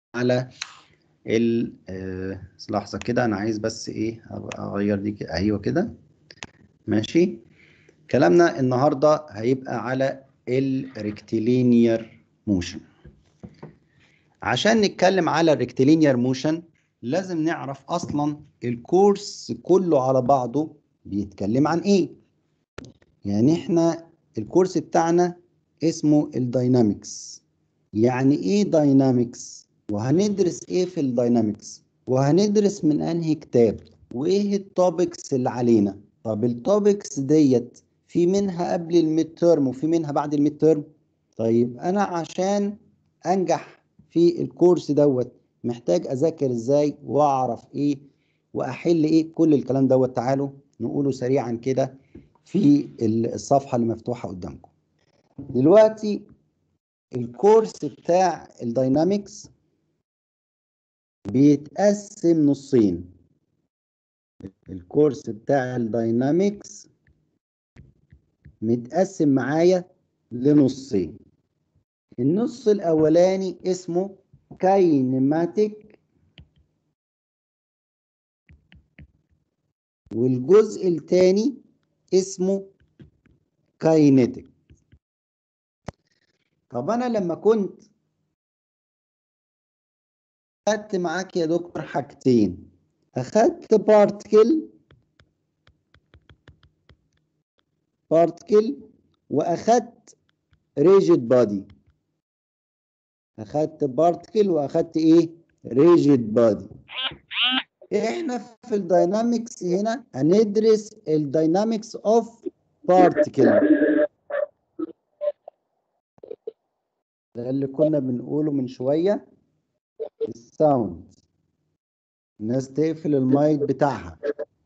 على ال آه، لحظة كده أنا عايز بس إيه أبقى أغير دي كده أيوه كده ماشي كلامنا النهاردة هيبقى على الريكتيلينير موشن عشان نتكلم على الريكتيلينير موشن لازم نعرف أصلا الكورس كله على بعضه بيتكلم عن إيه يعني إحنا الكورس بتاعنا اسمه الداينامكس يعني إيه داينامكس وهندرس إيه في الداينامكس وهندرس من أنهي كتاب وإيه التوبكس اللي علينا طب التوبكس ديت في منها قبل الميد تيرم وفي منها بعد الميد تيرم طيب انا عشان انجح في الكورس دوت محتاج اذاكر ازاي واعرف ايه واحل ايه كل الكلام دوت تعالوا نقوله سريعا كده في الصفحه اللي مفتوحه قدامكم دلوقتي الكورس بتاع الداينامكس بيتقسم نصين الكورس بتاع الداينامكس متقسم معايا لنصين النص الاولاني اسمه كاينماتيك والجزء الثاني اسمه كاينيتيك طب انا لما كنت خدت معاك يا دكتور حاجتين اخدت بارتكل بارتكل واخدت ريجيد بادي اخدت بارتكل واخدت ايه ريجيد بادي احنا في الداينامكس هنا هندرس الداينامكس اوف بارتكل ده اللي كنا بنقوله من شويه الساوند الناس تقفل المايك بتاعها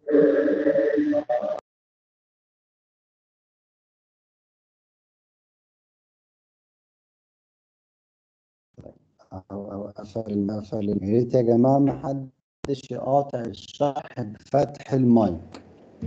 قفل قفل يا ريت يا جماعه ما حدش يقاطع الشرح بفتح المايك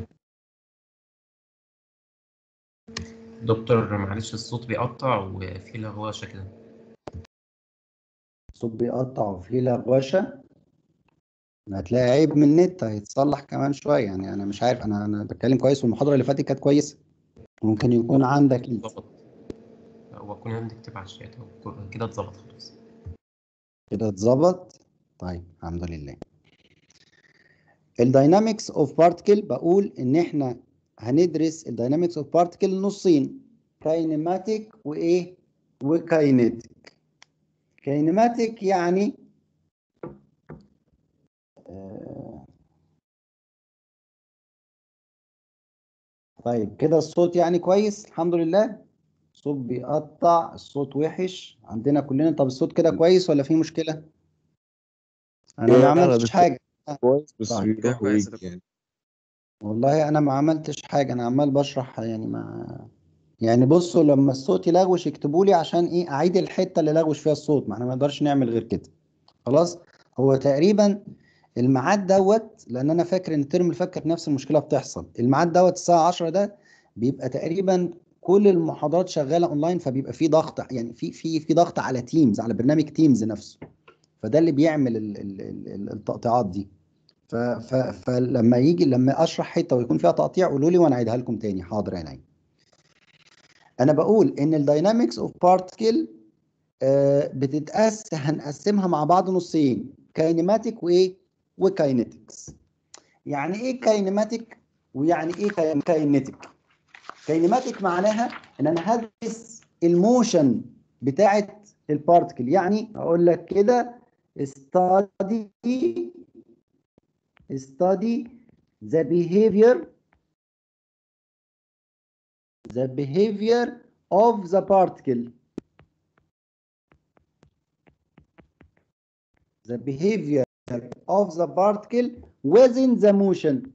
دكتور معلش الصوت بيقطع وفي لغوشة كده الصوت بيقطع وفيه لغوشه هتلاقي عيب من النت هيتصلح كمان شويه يعني انا مش عارف انا انا بتكلم كويس والمحاضره اللي فاتت كانت كويسه ممكن يكون عندك انت ظبط هو كنا بنكتب على الشات هو كده اتظبط خلاص كده اتظبط طيب الحمد لله الداينامكس اوف بارتكل بقول ان احنا هندرس الداينامكس اوف بارتكل نصين كاينماتيك وايه وكاينيتيك كاينماتيك يعني آه، طيب كده الصوت يعني كويس الحمد لله الصوت بيقطع الصوت وحش عندنا كلنا طب الصوت كده كويس ولا في مشكلة انا ما لا، لا، عملتش ده حاجة كويس بس طيب. بيروح كويس ويجي يعني والله انا ما عملتش حاجة انا عمال بشرح يعني ما يعني بصوا لما الصوت يلغوش اكتبوا لي عشان ايه اعيد الحتة اللي لغوش فيها الصوت ما احنا ما نقدرش نعمل غير كده خلاص هو تقريبا الميعاد دوت لان انا فاكر ان الترم اللي فات كانت نفس المشكله بتحصل الميعاد دوت الساعه 10 ده بيبقى تقريبا كل المحاضرات شغاله اونلاين فبيبقى في ضغط يعني في في في ضغط على تيمز على برنامج تيمز نفسه فده اللي بيعمل ال- ال- ال- التقطيعات دي ف- ف- فلما يجي لما اشرح حته ويكون فيها تقطيع قولوا لي وانا اعيدها لكم تاني حاضر يا عيني انا بقول ان الداينامكس اوف بارتكل بتتقس هنقسمها مع بعض نصين كاينماتيك وايه وكاينيتكس يعني ايه كاينماتيك ويعني ايه كاي- كاينيتيك كاينماتيك معناها ان انا هدرس الموشن بتاعه البارتكل يعني اقول لك كده study study the behavior the behavior of the particle the behavior of the particle within the motion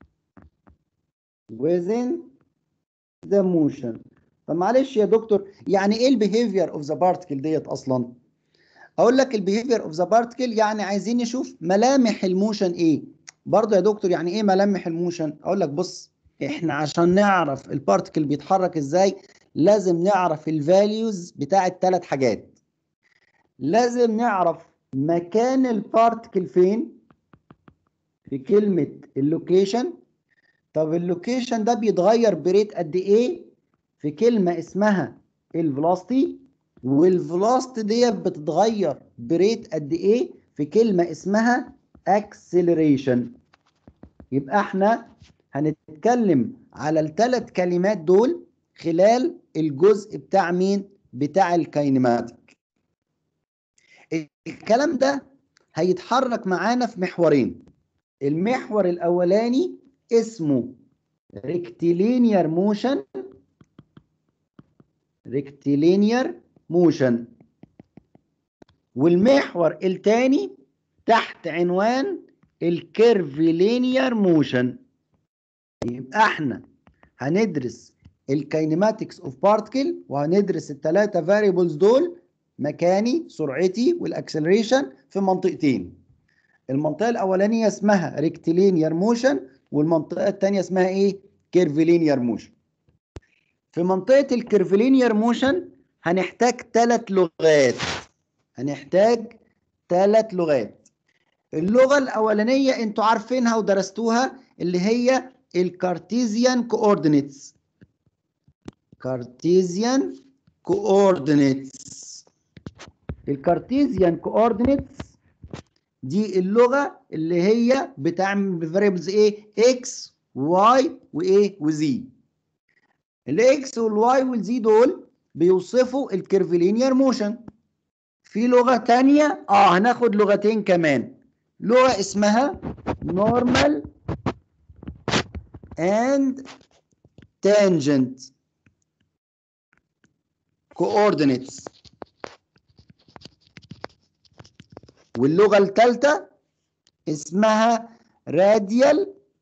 within the motion طب معلش يا دكتور يعني ايه البيهيفير اوف ذا بارتكل ديت اصلا اقول لك البيهيفير اوف ذا بارتكل يعني عايزين نشوف ملامح الموشن ايه برضه يا دكتور يعني ايه ملامح الموشن اقول لك بص احنا عشان نعرف البارتكل بيتحرك ازاي لازم نعرف الفاليوز بتاعه ثلاث حاجات لازم نعرف مكان البارتكل فين في كلمة اللوكيشن طب اللوكيشن ده بيتغير بريت قد ايه في كلمة اسمها الفلوستي والفلوست ديت بتتغير بريت قد ايه في كلمة اسمها اكسلريشن يبقى احنا هنتكلم على الثلاث كلمات دول خلال الجزء بتاع مين بتاع الكاينماتيك الكلام ده هيتحرك معانا في محورين المحور الاولاني اسمه ريكتيلينير موشن ريكتيلينير موشن والمحور الثاني تحت عنوان الكيرفيلينير موشن يبقى احنا هندرس الكاينماتكس اوف بارتكل وهندرس الثلاثه فاريبلز دول مكاني سرعتي والاكسلريشن في منطقتين المنطقه الاولانيه اسمها ريكتيلينير موشن والمنطقه الثانيه اسمها ايه كيرفيلينير موشن في منطقه الكيرفيلينير موشن هنحتاج ثلاث لغات هنحتاج ثلاث لغات اللغه الاولانيه انتوا عارفينها ودرستوها اللي هي الكارتيزيان كوردينيتس كارتيزيان كوردينيتس الكارتيزيان كوردينيتس دي اللغه اللي هي بتعمل بفاريبلز ايه اكس واي وايه وزي الاكس والواي والزي دول بيوصفوا الكيرفيلينير موشن في لغه تانية اه هناخد لغتين كمان لغه اسمها نورمال and tangent coordinates واللغة الثالثة اسمها radial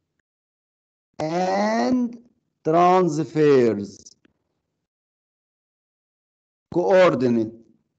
and transfers coordinate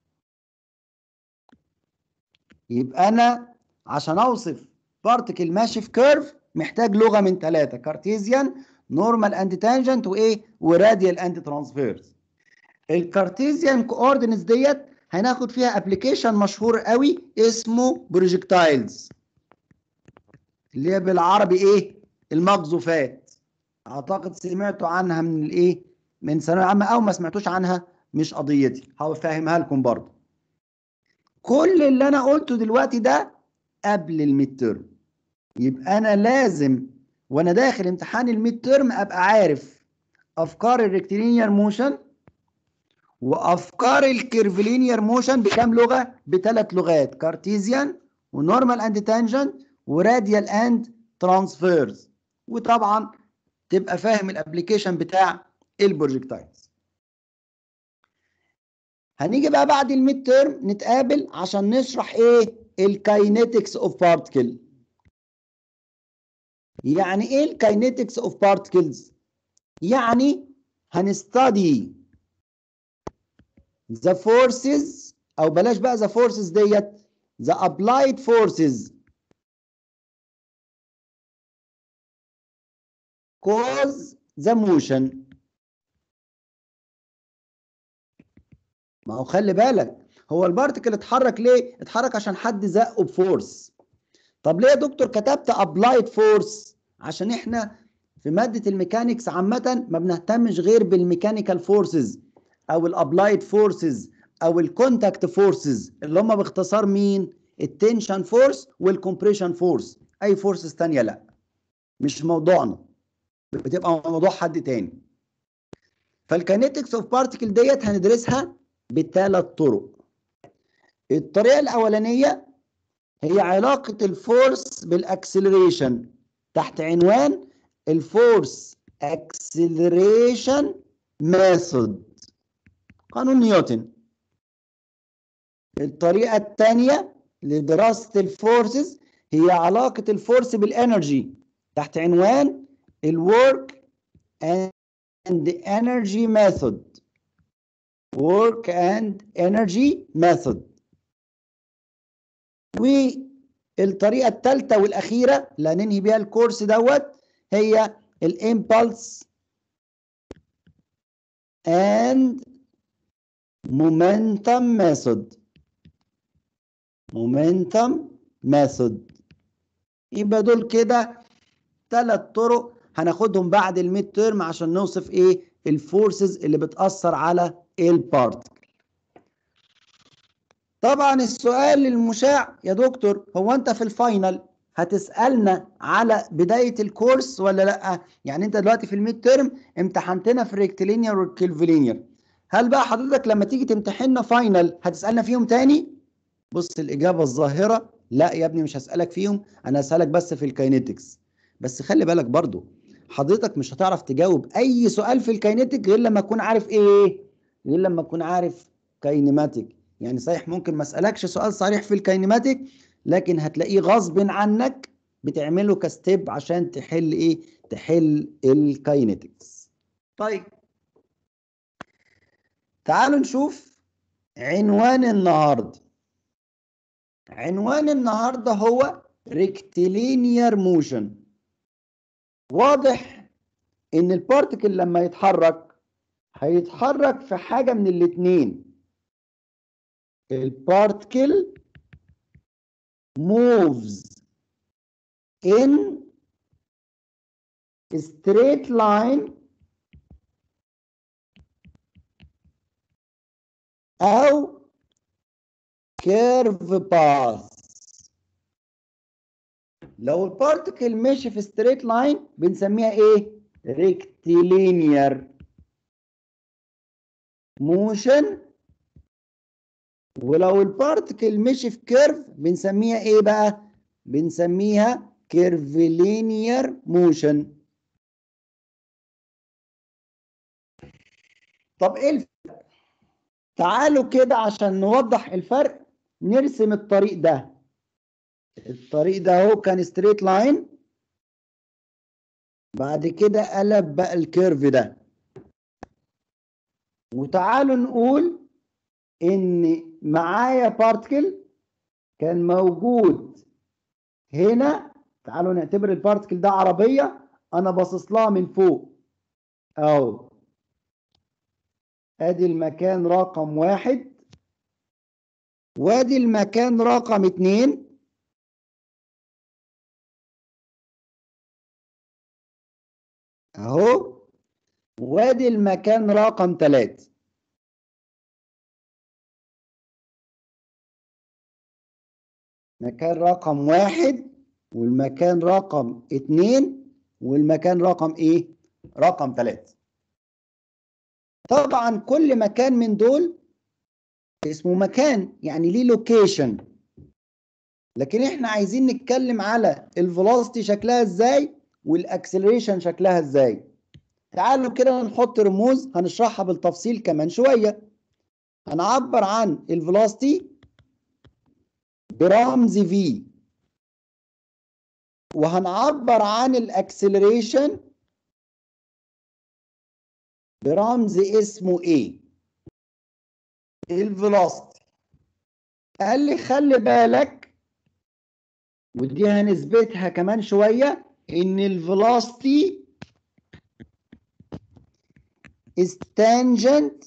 يبقى أنا عشان أوصف بارتكل ماشي في كيرف محتاج لغه من ثلاثه كارتيزيان نورمال اند تانجنت وايه وراديال اند ترانسفيرز الكارتيزيان كوردينتس ديت هناخد فيها ابلكيشن مشهور قوي اسمه بروجكتايلز اللي هي بالعربي ايه المقذوفات اعتقد سمعتوا عنها من الايه من ثانويه عامه او ما سمعتوش عنها مش قضيتي هفهمها لكم برضه كل اللي انا قلته دلوقتي ده قبل الميد ترم يبقى انا لازم وانا داخل امتحان الميد ترم ابقى عارف افكار الريكتيلينير موشن وافكار الكيرفلينير موشن بكام لغه بثلاث لغات كارتيزيان ونورمال اند تانجنت وراديال اند ترانسفيرز وطبعا تبقى فاهم الابلكيشن بتاع البروجكتايلز هنيجي بقى بعد الميد ترم نتقابل عشان نشرح ايه الكاينetics اوف بارتكل يعني ايه الكاينetics اوف بارتكلز يعني هنستدي the forces او بلاش بقى the forces ديت the applied forces cause the motion ما هو خلي بالك هو البارتكل اتحرك ليه؟ اتحرك عشان حد زقه بفورس طب ليه يا دكتور كتبت ابلايد فورس؟ عشان احنا في ماده الميكانيكس عامه ما بنهتمش غير بالميكانيكال فورسز او الابلايد فورسز او الكونتاكت فورسز اللي هم باختصار مين؟ التنشن فورس والكمبريشن فورس اي فورسز تانية لا مش موضوعنا بتبقى موضوع حد تاني فالكينيتكس اوف بارتيكل ديت هندرسها بثلاث طرق الطريقه الاولانيه هي علاقه الفورس بالاكسلريشن تحت عنوان الفورس اكسلريشن ميثود قانون نيوتن الطريقه الثانيه لدراسه الفورسز هي علاقه الفورس بالانرجي تحت عنوان الورك and energy method work and energy method والطريقة الثالثة والأخيرة اللي هننهي بيها الكورس دوت هي الامبلس and momentum method مومنتم ميثود يبقى دول كده ثلاث طرق هناخدهم بعد الميد تيرم عشان نوصف ايه الفورسز اللي بتأثر على البارتكل طبعا السؤال المشاع يا دكتور هو انت في الفاينل هتسألنا على بداية الكورس ولا لا يعني انت دلوقتي في الميد تيرم امتحنتنا في الريكتيلينير والكيلفيلينير هل بقى حضرتك لما تيجي تمتحننا فاينل هتسألنا فيهم تاني بص الإجابة الظاهرة لا يا ابني مش هسألك فيهم أنا هسألك بس في الكاينيتكس بس خلي بالك برضو حضرتك مش هتعرف تجاوب أي سؤال في الكاينيتك غير لما تكون عارف إيه غير لما تكون عارف كاينيماتيك يعني صحيح ممكن ما أسألكش سؤال صريح في الكاينيماتيك لكن هتلاقيه غصب عنك بتعمله كستيب عشان تحل إيه تحل الكاينيتكس طيب تعالوا نشوف عنوان النهارده عنوان النهارده هو ريكتيلينير موشن واضح ان البارتكل لما يتحرك هيتحرك في حاجه من الاتنين البارتكل moves in straight line او كيرف باث لو البارتكل ماشي في ستريت لاين بنسميها ايه ريكتيلينير موشن ولو البارتكل مشي في كيرف بنسميها ايه بقى بنسميها كيرفيلينير موشن طب ايه الفرق تعالوا كده عشان نوضح الفرق نرسم الطريق ده الطريق ده اهو كان ستريت لاين بعد كده قلب بقى الكيرف ده وتعالوا نقول ان معايا بارتكل كان موجود هنا تعالوا نعتبر البارتكل ده عربية انا باصص لها من فوق اهو ادي المكان رقم واحد وادي المكان رقم اتنين اهو وادي المكان رقم تلاتة مكان رقم واحد والمكان رقم اتنين والمكان رقم ايه رقم تلاتة طبعا كل مكان من دول اسمه مكان يعني ليه لوكيشن لكن احنا عايزين نتكلم على الفيلوسيتي شكلها ازاي والاكسلريشن شكلها ازاي تعالوا كده نحط رموز هنشرحها بالتفصيل كمان شويه هنعبر عن الفيلوسيتي برمز في وهنعبر عن الاكسلريشن برمز اسمه ايه الفيلوسيتي قال لي خلي بالك ودي هنثبتها كمان شويه ان الفيلوسيتي is tangent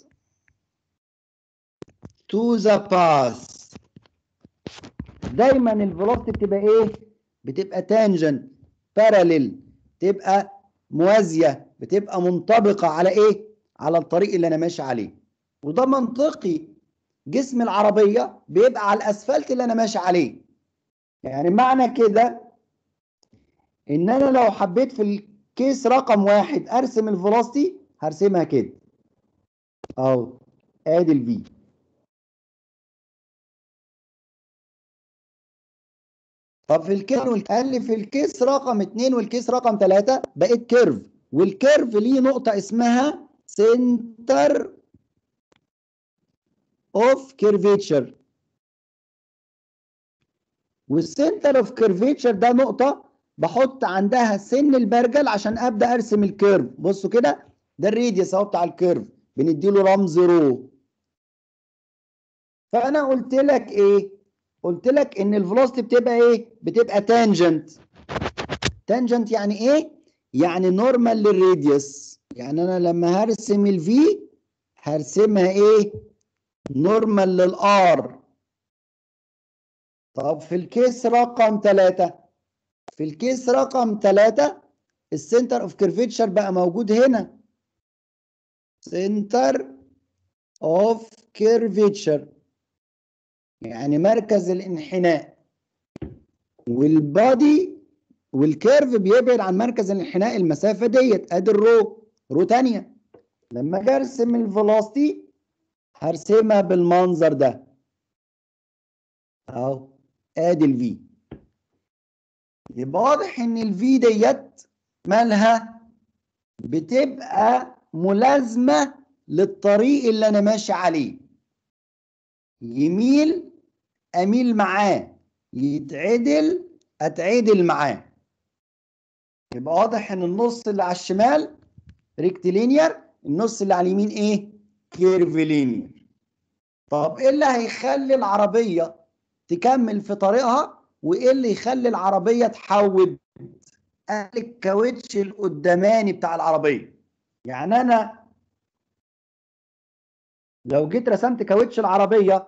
to the path دايما الفيلوسيتي بتبقى ايه بتبقى تانجنت باراليل تبقى موازيه بتبقى منطبقه على ايه على الطريق اللي انا ماشي عليه وده منطقي جسم العربيه بيبقى على الاسفلت اللي انا ماشي عليه يعني معنى كده ان انا لو حبيت في الكيس رقم واحد ارسم الفيلوسيتي هرسمها كده اهو ادي الفي طب في الكيس قال لي في الكيس رقم اتنين والكيس رقم تلاتة بقت كيرف والكيرف ليه نقطة اسمها سنتر اوف كيرفيتشر والسنتر اوف كيرفيتشر ده نقطة بحط عندها سن البرجل عشان ابدا ارسم الكيرف بصوا كده ده الريديوس اهو بتاع الكيرف بنديله رمز رو فانا قلت لك ايه قلت لك ان الفيلوسيتي بتبقى ايه بتبقى تانجنت تانجنت يعني ايه يعني نورمال للراديوس يعني انا لما هرسم الفي هرسمها ايه نورمال للار طب في الكيس رقم ثلاثة في الكيس رقم ثلاثة السنتر اوف كيرفيتشر بقى موجود هنا سنتر اوف كيرفيتشر يعني مركز الانحناء والبادي والكيرف بيبعد عن مركز الانحناء المسافه ديت ادي الرو رو تانية لما اجي ارسم الفيلوسيتي هرسمها بالمنظر ده اهو ادي الفي يبقى واضح ان الفي ديت مالها بتبقى ملازمه للطريق اللي انا ماشي عليه يميل اميل معاه يتعدل اتعدل معاه يبقى واضح ان النص اللي على الشمال ريكتيلينير النص اللي على اليمين ايه كيرفيلينير طب ايه اللي هيخلي العربيه تكمل في طريقها وايه اللي يخلي العربيه تحود قال الكاوتش القداماني بتاع العربيه يعني انا لو جيت رسمت كاوتش العربيه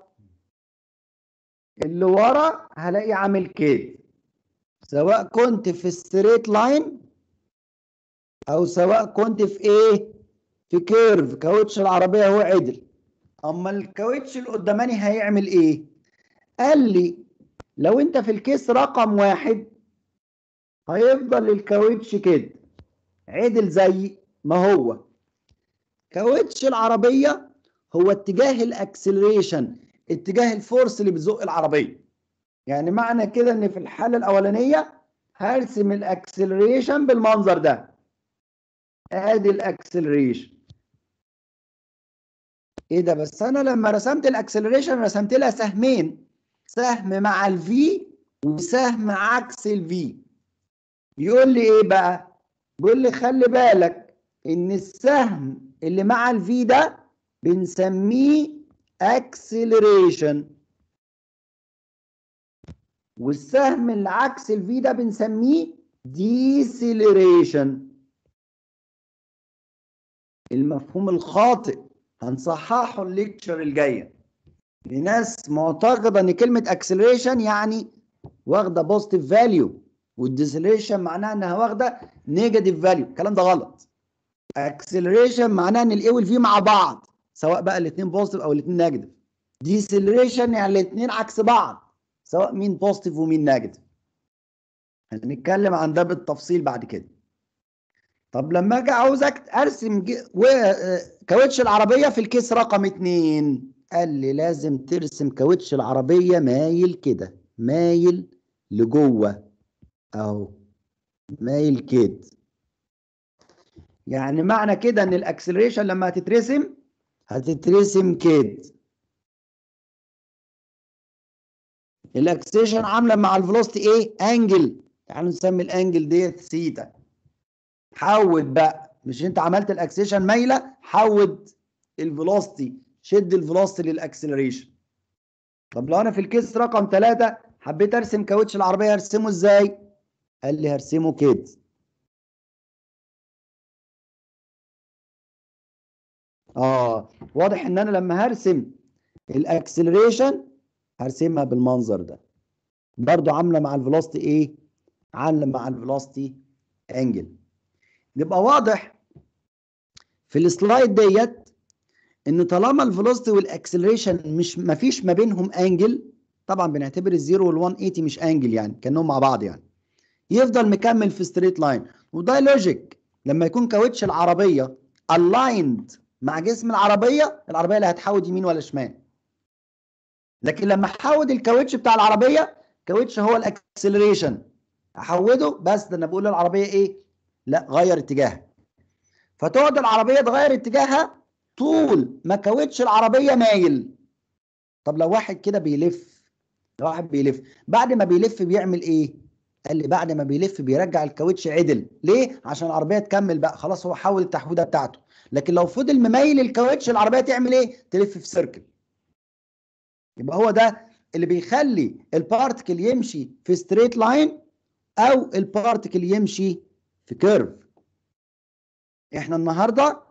اللي ورا هلاقي عامل كده سواء كنت في ستريت لاين او سواء كنت في ايه في كيرف كاوتش العربيه هو عدل اما الكاوتش القداماني هيعمل ايه قال لي لو انت في الكيس رقم واحد هيفضل الكاوتش كده عدل زي ما هو كاوتش العربيه هو اتجاه الاكسلريشن اتجاه الفورس اللي بتزق العربيه يعني معنى كده ان في الحاله الاولانيه هرسم الاكسلريشن بالمنظر ده ادي الاكسلريشن ايه ده بس انا لما رسمت الاكسلريشن رسمت لها سهمين سهم مع الفي وسهم عكس الفي بيقول لي ايه بقى بيقول لي خلي بالك ان السهم اللي مع الفي ده بنسميه اكسلريشن والسهم اللي عكس الفي ده بنسميه ديسيلريشن المفهوم الخاطئ هنصححه الليكتشر الجايه لناس معتقده ان كلمه اكسلريشن يعني واخده بوزيتيف فاليو والديسيلريشن معناها انها واخده نيجاتيف فاليو الكلام ده غلط اكسلريشن معناها ان الاي والفي مع بعض سواء بقى الاثنين بوزيتيف او الاثنين نيجاتيف ديسيلريشن يعني الاثنين عكس بعض سواء مين بوزيتيف ومين نيجاتيف هنتكلم عن ده بالتفصيل بعد كده طب لما اجي عاوزك ارسم كاوتش العربيه في الكيس رقم اتنين قال لي لازم ترسم كاوتش العربيه مايل كده مايل لجوه اهو مايل كده يعني معنى كده ان الاكسلريشن لما هتترسم هتترسم كده الاكسلريشن عامله مع الفيلوسيتي ايه انجل تعالوا نسمي الانجل ديت سيتا حود بقى مش انت عملت الاكسلريشن مايله حود الفيلوسيتي شد الفيلوسيتي للاكسلريشن طب لو انا في الكيس رقم ثلاثة حبيت ارسم كاوتش العربيه ارسمه ازاي قال لي هرسمه كده اه واضح ان انا لما هرسم الاكسلريشن هرسمها بالمنظر ده برضو عامله مع الفيلوسيتي ايه عامله مع الفيلوسيتي انجل يبقى واضح في السلايد ديت ان طالما الفيلوسيتي والاكسلريشن مش ما فيش ما بينهم انجل طبعا بنعتبر الزيرو وال 180 مش انجل يعني كانهم مع بعض يعني يفضل مكمل في ستريت لاين وده لوجيك لما يكون كاوتش العربيه الايند مع جسم العربيه العربيه لا هتحود يمين ولا شمال لكن لما احود الكاوتش بتاع العربيه كاوتش هو الاكسلريشن احوده بس ده انا بقول للعربيه ايه لا غير اتجاهها فتقعد العربيه تغير اتجاهها طول ما كاوتش العربيه مايل طب لو واحد كده بيلف لو واحد بيلف بعد ما بيلف بيعمل ايه قال لي بعد ما بيلف بيرجع الكاوتش عدل ليه عشان العربيه تكمل بقى خلاص هو حول التحويده بتاعته لكن لو فضل مميل الكاوتش العربيه تعمل ايه تلف في سيركل يبقى هو ده اللي بيخلي البارتكل يمشي في ستريت لاين او البارتكل يمشي في كيرف احنا النهارده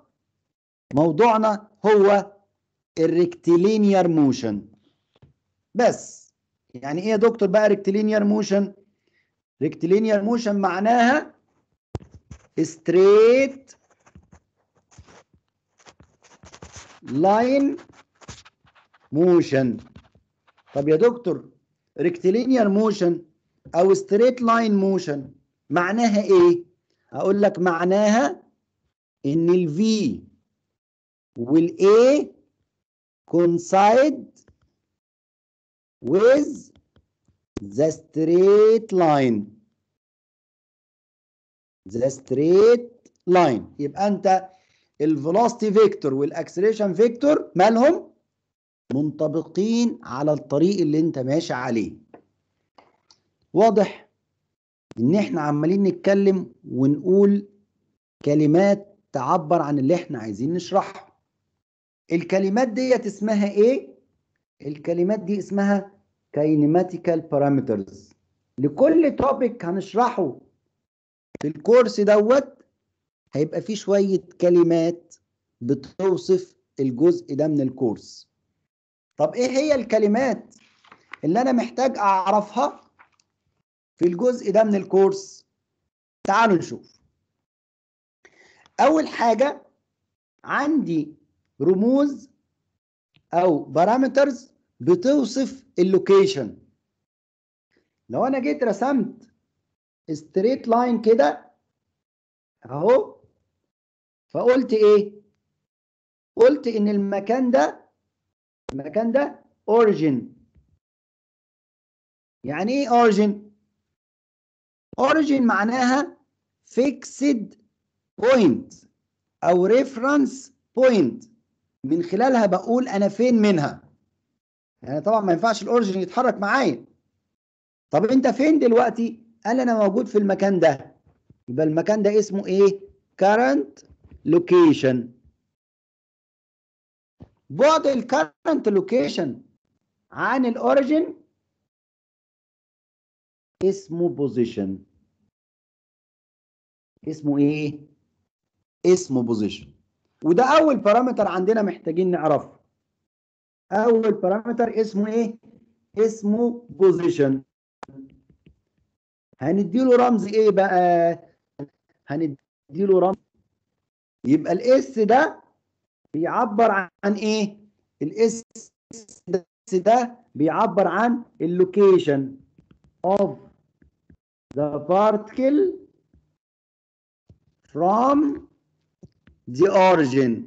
موضوعنا هو الريكتيلينير موشن بس يعني ايه يا دكتور بقى ريكتيلينير موشن ريكتيلينير موشن معناها straight line motion طب يا دكتور ريكتيلينير موشن او ستريت لاين موشن معناها ايه اقول لك معناها ان الفي والاي coincide with the straight line the straight line يبقى انت الفيلوسيتي فيكتور والاكسلريشن فيكتور مالهم منطبقين على الطريق اللي انت ماشي عليه واضح ان احنا عمالين نتكلم ونقول كلمات تعبر عن اللي احنا عايزين نشرحه الكلمات ديت اسمها ايه الكلمات دي اسمها كاينماتيكال بارامترز لكل توبيك هنشرحه في الكورس دوت هيبقى فيه شوية كلمات بتوصف الجزء ده من الكورس طب ايه هي الكلمات اللي انا محتاج اعرفها في الجزء ده من الكورس تعالوا نشوف اول حاجة عندي رموز او بارامترز بتوصف اللوكيشن لو انا جيت رسمت ستريت لاين كده اهو فقلت ايه قلت ان المكان ده المكان ده اوريجين يعني ايه اوريجين اوريجين معناها فيكسد بوينت او ريفرنس بوينت من خلالها بقول انا فين منها يعني طبعا ما ينفعش الاوريجين يتحرك معايا طب انت فين دلوقتي قال انا موجود في المكان ده يبقى المكان ده اسمه ايه current location بعد الكرنت لوكيشن عن الاوريجين اسمه بوزيشن اسمه ايه اسمه بوزيشن وده اول بارامتر عندنا محتاجين نعرفه اول بارامتر اسمه ايه اسمه بوزيشن هنديله رمز ايه بقى هنديله رمز يبقى الاس ده بيعبر عن ايه الاس ده بيعبر عن اللوكيشن of the particle from the origin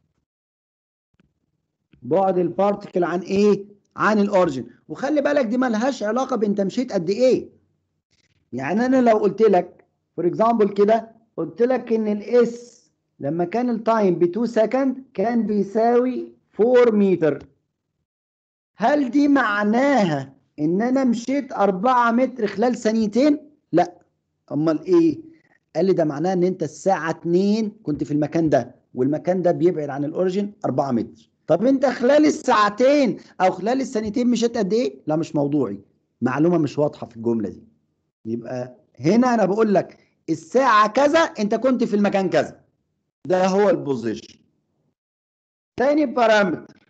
بعد البارتكل عن ايه عن الاوريجن وخلي بالك دي ملهاش علاقه بانت مشيت قد ايه يعني انا لو قلت لك فور اكزامبل كده قلت لك ان الاس لما كان التايم ب 2 سكند كان بيساوي 4 متر هل دي معناها ان انا مشيت 4 متر خلال ثانيتين لا امال ايه قال لي ده معناه ان انت الساعه 2 كنت في المكان ده والمكان ده بيبعد عن الاوريجن 4 متر طب انت خلال الساعتين او خلال الثانيتين مشيت قد ايه لا مش موضوعي معلومه مش واضحه في الجمله دي يبقى هنا انا بقول لك الساعه كذا انت كنت في المكان كذا ده هو البوزيشن تاني بارامتر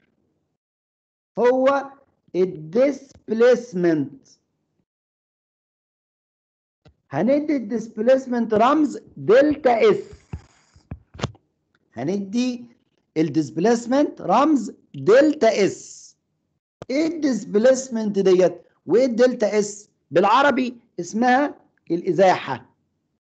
هو الديسبليسمنت هندي الديسبليسمنت رمز دلتا اس هندي الديسبليسمنت رمز دلتا اس ايه الديسبليسمنت ديت وايه الدلتا اس بالعربي اسمها الازاحه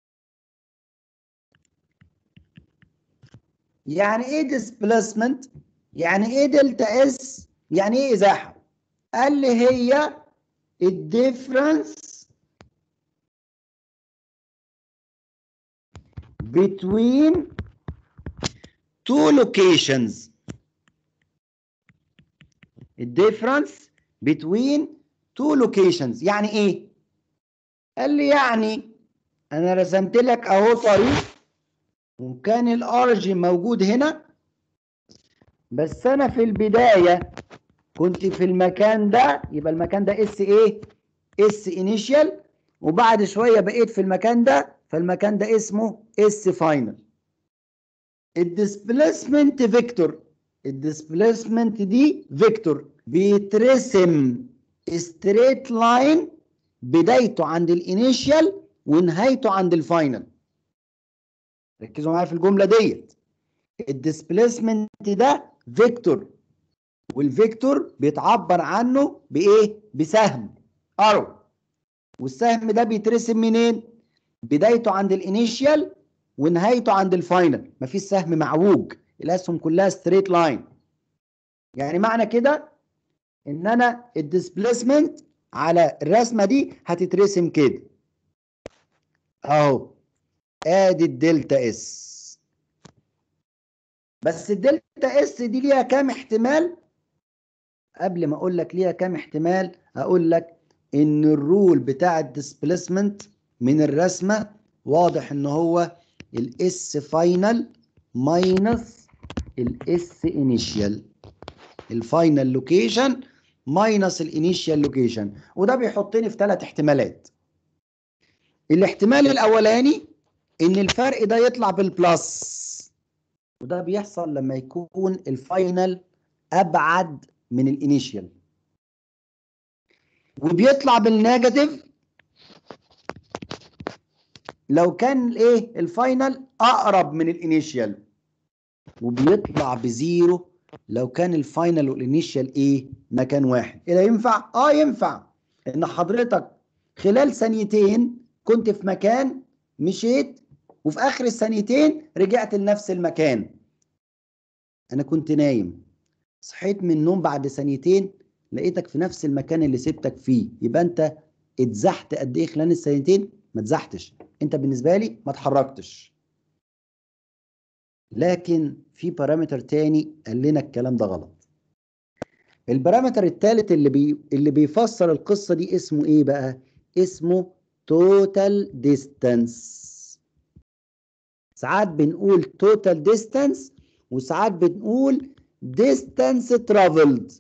يعني ايه ديسبليسمنت يعني ايه دلتا اس يعني ايه ازاحه قال لي هي الديفرنس between two locations الديفرنس between two locations يعني ايه قال لي يعني انا رسمت لك اهو طريق وكان الاوريجين موجود هنا بس انا في البدايه كنت في المكان ده يبقى المكان ده اس ايه اس انيشال وبعد شويه بقيت في المكان ده فالمكان ده اسمه اس فاينل الديسبليسمنت فيكتور الديسبليسمنت دي فيكتور بيترسم ستريت لاين بدايته عند الانيشال ونهايته عند الفاينل ركزوا معايا في الجمله ديت الديسبيسمنت ده فيكتور والفيكتور بيتعبر عنه بايه بسهم ارو والسهم ده بيترسم منين بدايته عند الانيشال ونهايته عند الفاينل مفيش سهم معوج الاسهم كلها ستريت لاين يعني معنى كده ان انا الديسبيسمنت على الرسمه دي هتترسم كده اهو ادي الدلتا اس بس الدلتا اس دي ليها كام احتمال قبل ما اقول لك ليها كام احتمال اقول لك ان الرول بتاع الديسبيسمنت من الرسمه واضح ان هو الاس فاينل ماينس الاس انيشال الفاينل لوكيشن ماينس الانيشال لوكيشن وده بيحطني في ثلاث احتمالات الاحتمال الاولاني ان الفرق ده يطلع بالبلس وده بيحصل لما يكون الفاينل ابعد من الانيشال وبيطلع بالنيجاتيف لو كان الايه الفاينل اقرب من الانيشال وبيطلع بزيرو لو كان الفاينل والانيشال ايه مكان واحد ايه ده ينفع اه ينفع ان حضرتك خلال ثانيتين كنت في مكان مشيت وفي اخر الثانيتين رجعت لنفس المكان انا كنت نايم صحيت من النوم بعد ثانيتين لقيتك في نفس المكان اللي سبتك فيه يبقى انت اتزحت قد ايه خلال الثانيتين ما اتزحتش انت بالنسبه لي ما اتحركتش لكن في بارامتر تاني قال لنا الكلام ده غلط البارامتر الثالث اللي بي اللي بيفسر القصه دي اسمه ايه بقى اسمه توتال ديستانس ساعات بنقول توتال ديستانس وساعات بنقول distance traveled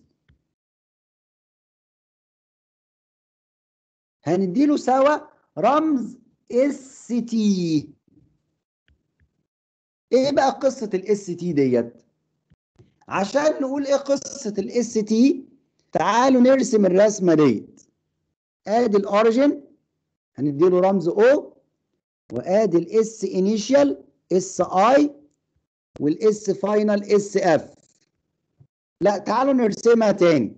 هنديله سوا رمز اس تي ايه بقى قصة الاس تي ديت عشان نقول ايه قصة الاس تي تعالوا نرسم الرسمة ديت ادي الاوريجن هنديله رمز او وادي الاس انيشال اس اي والاس فاينل اس اف لا تعالوا نرسمها تاني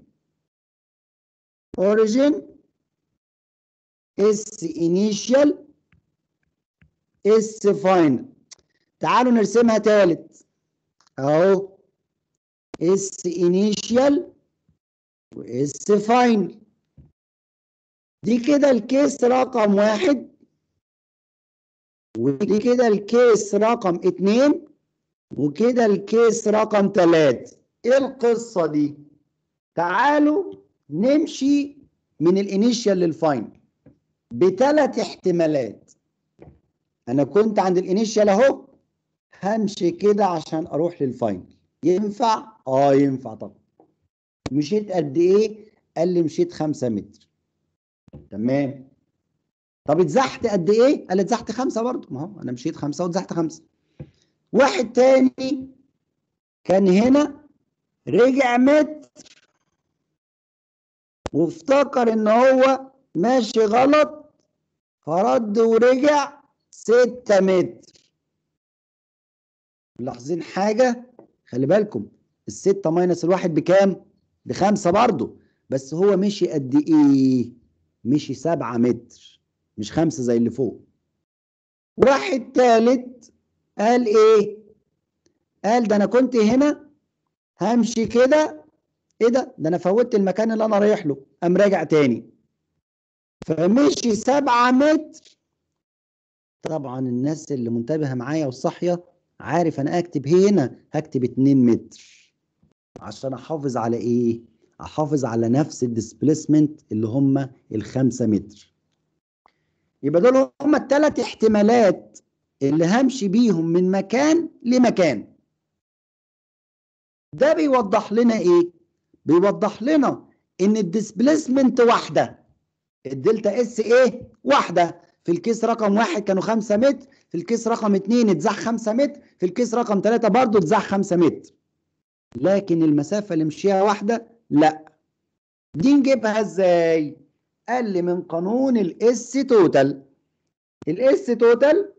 origin اس initial اس final تعالوا نرسمها تالت اهو اس initial واس final دي كده الكيس رقم واحد ودي كده الكيس رقم اتنين وكده الكيس رقم تلاتة ايه القصة دي تعالوا نمشي من الانيشال للفاينل بثلاث احتمالات انا كنت عند الانيشال اهو همشي كده عشان اروح للفاينل ينفع اه ينفع طبعا مشيت قد ايه قال لي مشيت خمسة متر تمام طب اتزحت قد ايه قال لي اتزحت خمسة برضه ما هو انا مشيت خمسة واتزحت خمسة واحد تاني كان هنا رجع متر وافتكر ان هو ماشي غلط فرد ورجع ستة متر ملاحظين حاجة خلي بالكم الستة ماينس الواحد بكام بخمسة برضو بس هو مشي قد ايه مشي سبعة متر مش خمسة زي اللي فوق واحد تالت قال ايه قال ده انا كنت هنا همشي كده ايه ده ده انا فوتت المكان اللي انا رايح له قام راجع تاني فمشي سبعة متر طبعا الناس اللي منتبهة معايا وصاحية عارف انا اكتب هنا هكتب 2 متر عشان احافظ على ايه احافظ على نفس الديسبليسمنت اللي هم الخمسة متر يبقى دول هم الثلاث احتمالات اللي همشي بيهم من مكان لمكان ده بيوضح لنا ايه بيوضح لنا ان الديسبليسمنت واحده الدلتا اس ايه واحده في الكيس رقم واحد كانوا 5 متر في الكيس رقم اتنين اتزاح 5 متر في الكيس رقم ثلاثة برضه اتزاح 5 متر لكن المسافة اللي مشيها واحدة لا دي نجيبها ازاي قال لي من قانون الاس توتال الاس توتال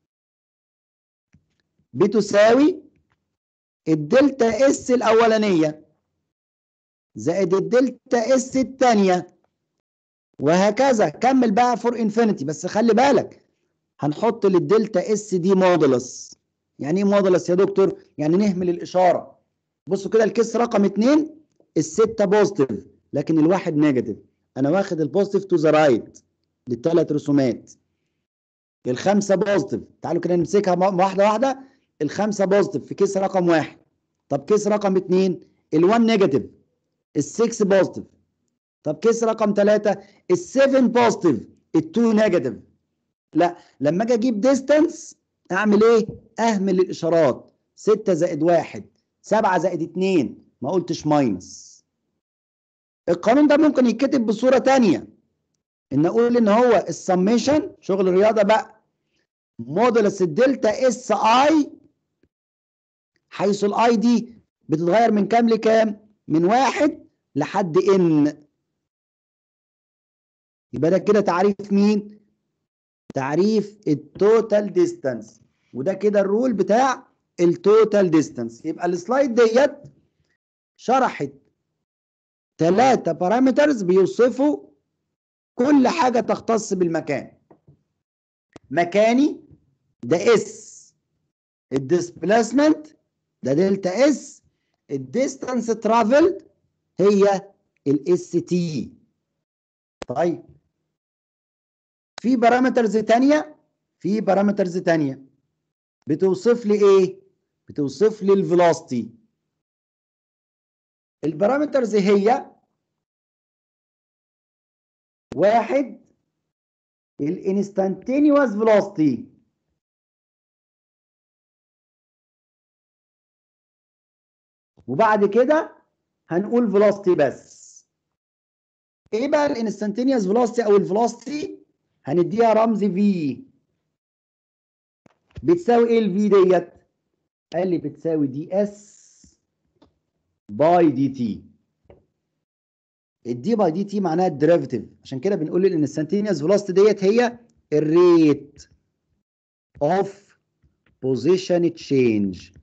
بتساوي الدلتا اس الاولانيه زائد الدلتا اس الثانيه وهكذا كمل بقى فور انفينيتي بس خلي بالك هنحط للدلتا اس دي مودولس يعني ايه مودولس يا دكتور يعني نهمل الاشاره بصوا كده الكيس رقم 2 الستة بوزيتيف لكن الواحد نيجاتيف انا واخد البوزيتيف تو ذا رايت للثلاث رسومات الخمسة بوزيتيف تعالوا كده نمسكها م- واحدة واحدة الخمسة بوزيتيف في كيس رقم واحد طب كيس رقم اتنين الوان نيجاتيف السكس بوزيتيف طب كيس رقم ثلاثة السفن بوزيتيف التو نيجاتيف لا لما اجي اجيب ديستانس اعمل ايه؟ اهمل الاشارات 6 زائد 1 7 زائد 2 ما قلتش ماينس القانون ده ممكن يتكتب بصورة تانية ان اقول ان هو السميشن شغل الرياضة بقى مودولس الدلتا اس اي حيث الاي دي بتتغير من كام لكام؟ من واحد لحد ان يبقى ده كده تعريف مين؟ تعريف التوتال ديستانس وده كده الرول بتاع التوتال ديستانس يبقى السلايد ديت شرحت ثلاثة بارامترز بيوصفوا كل حاجة تختص بالمكان مكاني ده اس الديسبلاسمنت ده دلتا اس الديستانس ترافلد هي الاس تي طيب في بارامترز تانية في بارامترز تانية بتوصف لي ايه بتوصف لي الفيلوسيتي البارامترز هي واحد الانستانتينيوس فيلوسيتي وبعد كده هنقول فيلوسيتي بس ايه بقى الانستانتينيوس فيلوسيتي او الفيلوسيتي هنديها رمز في بتساوي ايه الفي ديت قال لي بتساوي دي اس باي دي تي الدي باي دي تي معناها الديريفيتيف عشان كده بنقول الانستانتينيوس فيلوسيتي ديت هي الريت اوف بوزيشن تشينج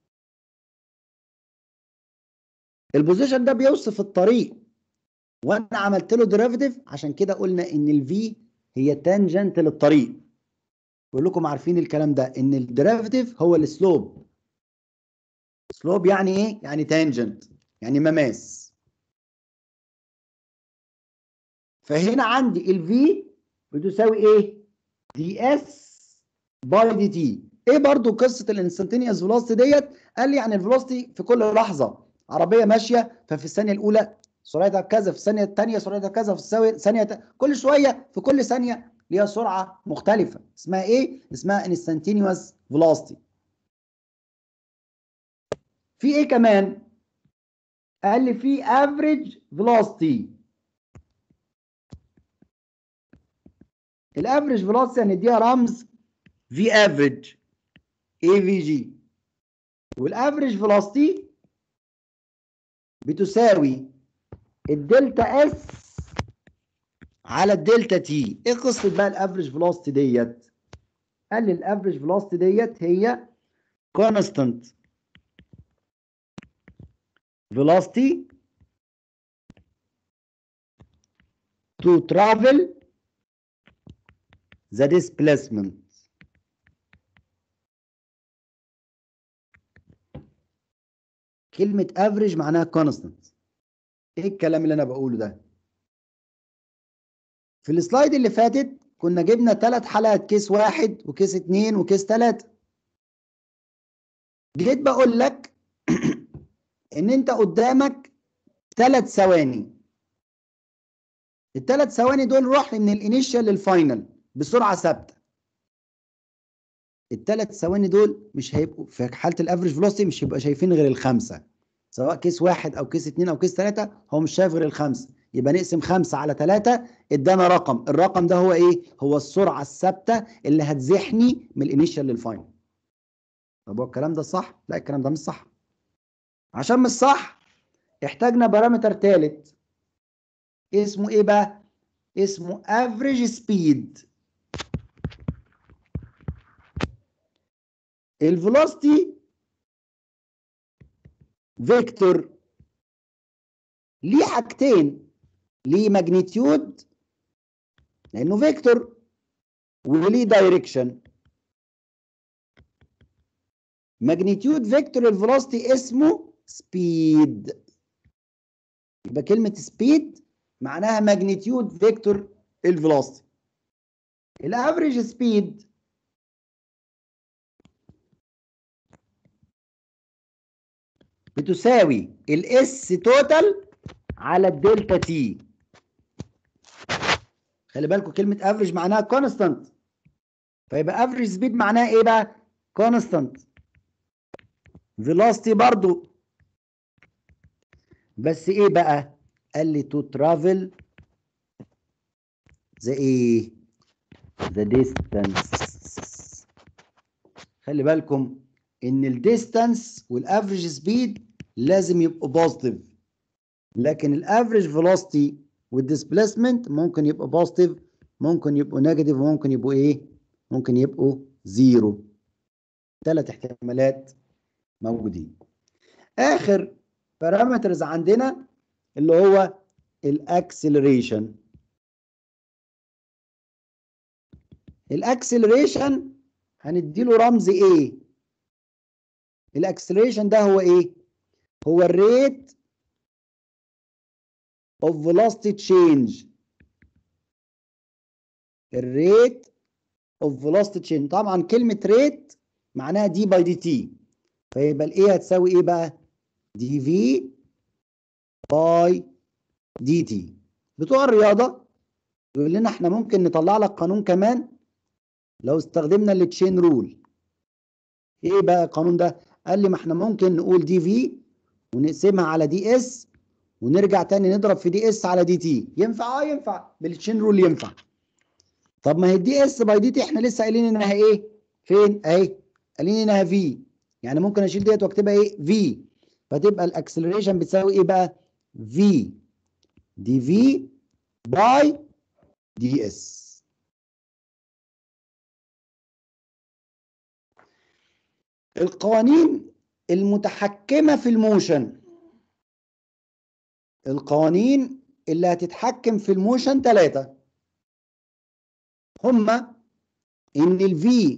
البوزيشن ده بيوصف الطريق وانا عملت له ديريفيتيف عشان كده قلنا ان الفي هي تانجنت للطريق كلكم عارفين الكلام ده ان الديريفيتيف هو السلوب سلوب يعني ايه يعني تانجنت يعني مماس فهنا عندي الفي بتساوي ايه دي اس باي دي تي ايه برضو قصه الانستنتينيوس فيلوسيتي ديت قال لي يعني الفيلوسيتي في كل لحظه عربيه ماشيه ففي الثانيه الاولى سرعتها كذا في الثانيه الثانيه سرعتها كذا في الثانيه ت... كل شويه في كل ثانيه ليها سرعه مختلفه اسمها ايه اسمها انستنتينيوس فيلوسيتي في ايه كمان قال لي في افريج فيلوسيتي الافريج فيلوسيتي هنديها رمز في افريج اي في جي والافريج فيلوسيتي بتساوي الدلتا اس على الدلتا تي ايه قصه بقى الافريج فيلوسيتي ديت قال لي الافريج فيلوسيتي ديت هي كونستانت velocity to travel the displacement كلمة average معناها constant ايه الكلام اللي انا بقوله ده في السلايد اللي فاتت كنا جبنا ثلاث حالات كيس واحد وكيس اتنين وكيس تلاتة جيت بقول لك ان انت قدامك ثلاث ثواني الثلاث ثواني دول روح من الانيشال للفاينل بسرعه ثابته الثلاث ثواني دول مش هيبقوا في حاله الافريج فيلوسيتي مش هيبقى شايفين غير الخمسه سواء كيس واحد او كيس اثنين او كيس ثلاثه هو مش شايف غير الخمسه يبقى نقسم خمسه على ثلاثه ادانا رقم الرقم ده هو ايه؟ هو السرعه الثابته اللي هتزحني من الانيشال للفاينل طب هو الكلام ده صح؟ لا الكلام ده مش صح عشان مش صح احتاجنا بارامتر ثالث اسمه ايه بقى اسمه افريج سبيد الفيلوسيتي فيكتور ليه حاجتين ليه ماجنتيود لانه فيكتور وليه دايركشن ماجنتيود فيكتور الفيلوسيتي اسمه سبيد يبقى كلمة سبيد معناها ماجنتيود فيكتور الفيلوسيتي الافريج سبيد بتساوي الاس توتال على الدلتا تي خلي بالكم كلمة افريج معناها كونستانت فيبقى افريج سبيد معناها ايه بقى؟ كونستانت فيلوسيتي برضو بس ايه بقى؟ قال لي تو ترافل ذا ايه؟ ذا ديستانس خلي بالكم ان الديستانس والافريج سبيد لازم يبقوا بوزيتيف لكن الافريج فيلوسيتي والديسبيسمنت ممكن يبقوا بوزيتيف ممكن يبقوا نيجاتيف وممكن يبقوا ايه ممكن يبقوا زيرو ثلاث احتمالات موجودين اخر بارامترز عندنا اللي هو الاكسلريشن الاكسلريشن هنديله رمز ايه الاكسلريشن ده هو ايه هو الريت of velocity change الريت of velocity change طبعا كلمة ريت معناها دي باي دي تي فيبقى الايه هتساوي ايه بقى دي في باي دي تي بتوع الرياضة يقول لنا احنا ممكن نطلع لك قانون كمان لو استخدمنا التشين رول ايه بقى القانون ده قال لي ما احنا ممكن نقول دي في ونقسمها على دي اس ونرجع تاني نضرب في دي اس على دي تي ينفع اه ينفع بالتشين رول ينفع طب ما هي دي اس باي دي تي احنا لسه قايلين انها ايه فين اهي قايلين انها في يعني ممكن اشيل ديت واكتبها ايه في فتبقى الاكسلريشن بتساوي ايه بقى في دي في باي دي اس القوانين المتحكمة في الموشن القوانين اللي هتتحكم في الموشن ثلاثة هما إن ال V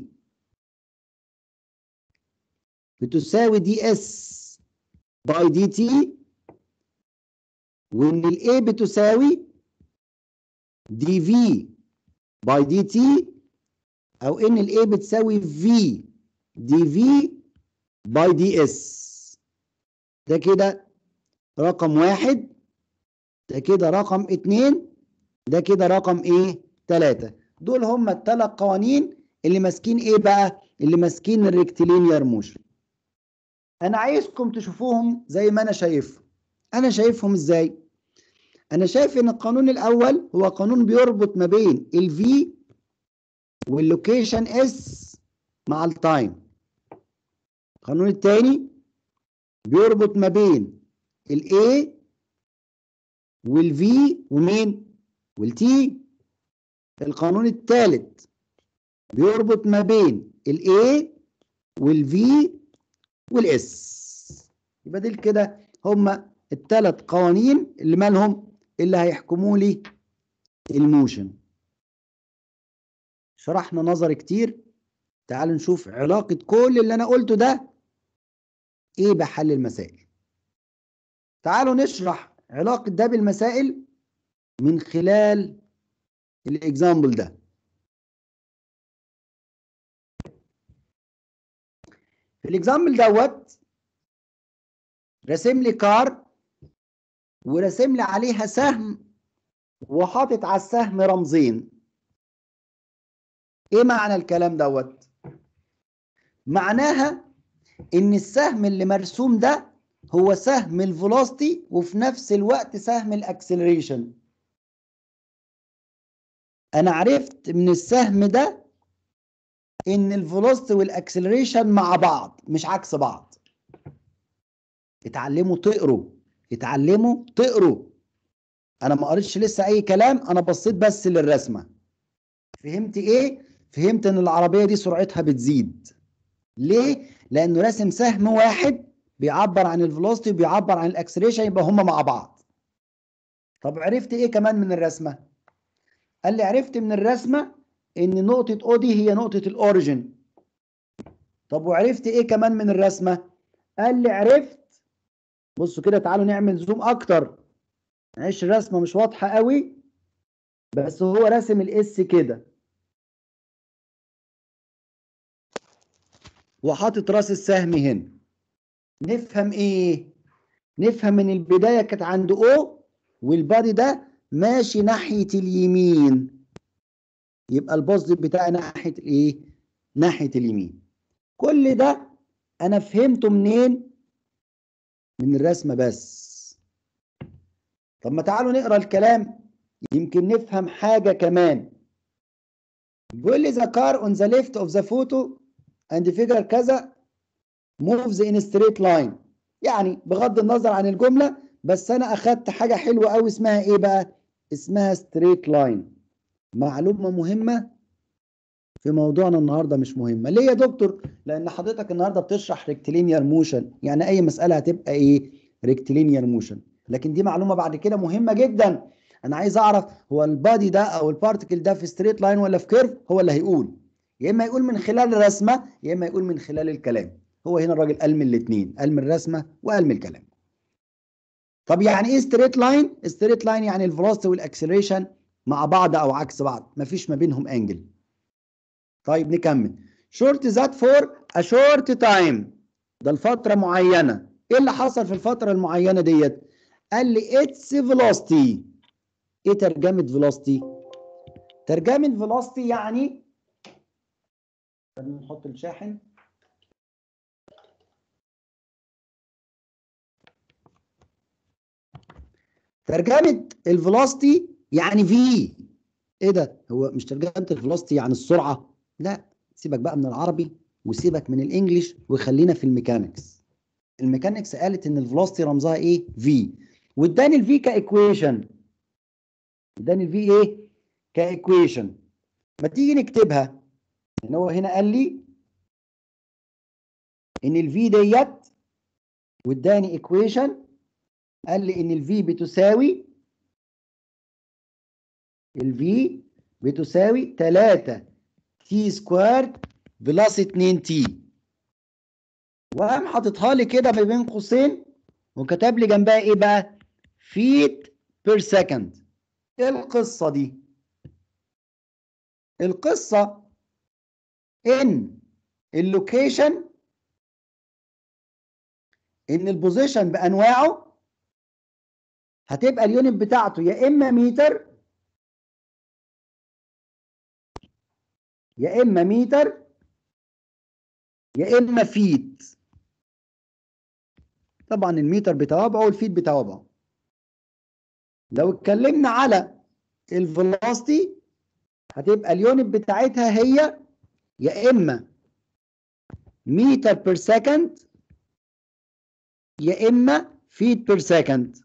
بتساوي دي اس باي دي تي وإن ال A بتساوي دي في باي دي تي أو إن ال A بتساوي في دي في باي دي اس ده كده رقم واحد ده كده رقم اتنين ده كده رقم ايه تلاتة دول هم التلات قوانين اللي ماسكين ايه بقى اللي ماسكين الريكتيلينير موشن انا عايزكم تشوفوهم زي ما انا شايفهم انا شايفهم ازاي انا شايف ان القانون الاول هو قانون بيربط ما بين الفي واللوكيشن اس مع التايم القانون الثاني بيربط ما بين الاي والفي ومين والتي القانون الثالث بيربط ما بين الاي والفي والاس يبقى دول كده هما الثلاث قوانين اللي مالهم اللي هيحكموا لي الموشن شرحنا نظري كتير تعالوا نشوف علاقة كل اللي أنا قلته ده إيه بحل المسائل تعالوا نشرح علاقة ده بالمسائل من خلال الإكزامبل ده في الإكزامبل دوت راسم لي كار وراسم لي عليها سهم وحاطط على السهم رمزين ايه معنى الكلام دوت معناها ان السهم اللي مرسوم ده هو سهم الفيلوسيتي وفي نفس الوقت سهم الاكسلريشن انا عرفت من السهم ده ان الفيلوسيتي والاكسلريشن مع بعض مش عكس بعض اتعلموا تقروا اتعلموا تقروا انا ما قريتش لسه اي كلام انا بصيت بس للرسمه فهمت ايه فهمت ان العربيه دي سرعتها بتزيد ليه لانه راسم سهم واحد بيعبر عن الفيلوسيتي وبيعبر عن الاكسلريشن يبقى هما مع بعض طب عرفت ايه كمان من الرسمه قال لي عرفت من الرسمه ان نقطه او دي هي نقطه الاوريجن طب وعرفت ايه كمان من الرسمه قال لي عرفت بصوا كده تعالوا نعمل زوم اكتر معلش الرسمه مش واضحه قوي بس هو راسم الاس كده وحاطط راس السهم هنا نفهم ايه نفهم ان البدايه كانت عند او والبادي ده ماشي ناحيه اليمين يبقى البوزيتيف بتاعي ناحيه الايه ناحيه اليمين كل ده انا فهمته منين من الرسمه بس طب ما تعالوا نقرا الكلام يمكن نفهم حاجه كمان بيقول لي the car on the left of the photo and figure كذا moves in straight line يعني بغض النظر عن الجمله بس انا اخدت حاجه حلوه قوي اسمها ايه بقى اسمها straight line معلومه مهمه في موضوعنا النهارده مش مهمه ليه يا دكتور لان حضرتك النهارده بتشرح ريكتيلينير موشن يعني اي مساله هتبقى ايه ريكتيلينير موشن لكن دي معلومه بعد كده مهمه جدا انا عايز اعرف هو البادي ده او البارتكل ده في ستريت لاين ولا في كيرف هو اللي هيقول يا اما يقول من خلال الرسمه يا اما يقول من خلال الكلام هو هنا الراجل قال من الاثنين قال من الرسمه وقال من الكلام طب يعني ايه ستريت لاين ستريت لاين يعني الفيلوسيتي والاكسلريشن مع بعض او عكس بعض مفيش ما بينهم انجل طيب نكمل شورت ذات فور ا شورت تايم ده لفتره معينه ايه اللي حصل في الفتره المعينه ديت قال لي اتس فيلوسيتي ايه ترجمه فيلوسيتي ترجمه فيلوسيتي يعني نحط الشاحن ترجمه الفيلوسيتي يعني في ايه ده هو مش ترجمه الفيلوسيتي يعني السرعه لا سيبك بقى من العربي وسيبك من الانجليش وخلينا في الميكانكس الميكانكس قالت ان الفيلوسيتي رمزها ايه في واداني الفي كايكويشن اداني الفي ايه كايكويشن ما تيجي نكتبها ان هو هنا قال لي ان الفي ديت واداني ايكويشن قال لي ان الفي بتساوي الفي بتساوي 3 تي سكوير بلس 2 تي وقام حاططها لي كده ما بين قوسين وكتب لي جنبها ايه بقى فيت بير سكند ايه القصه دي القصه ان اللوكيشن ان البوزيشن بانواعه هتبقى اليونت بتاعته يا اما متر يا اما متر يا اما فيت طبعا المتر بتوابعه والفيت بتوابعه لو اتكلمنا على الفيلوسيتي هتبقى اليونت بتاعتها هي يا اما متر بير سكند يا اما فيت بير سكند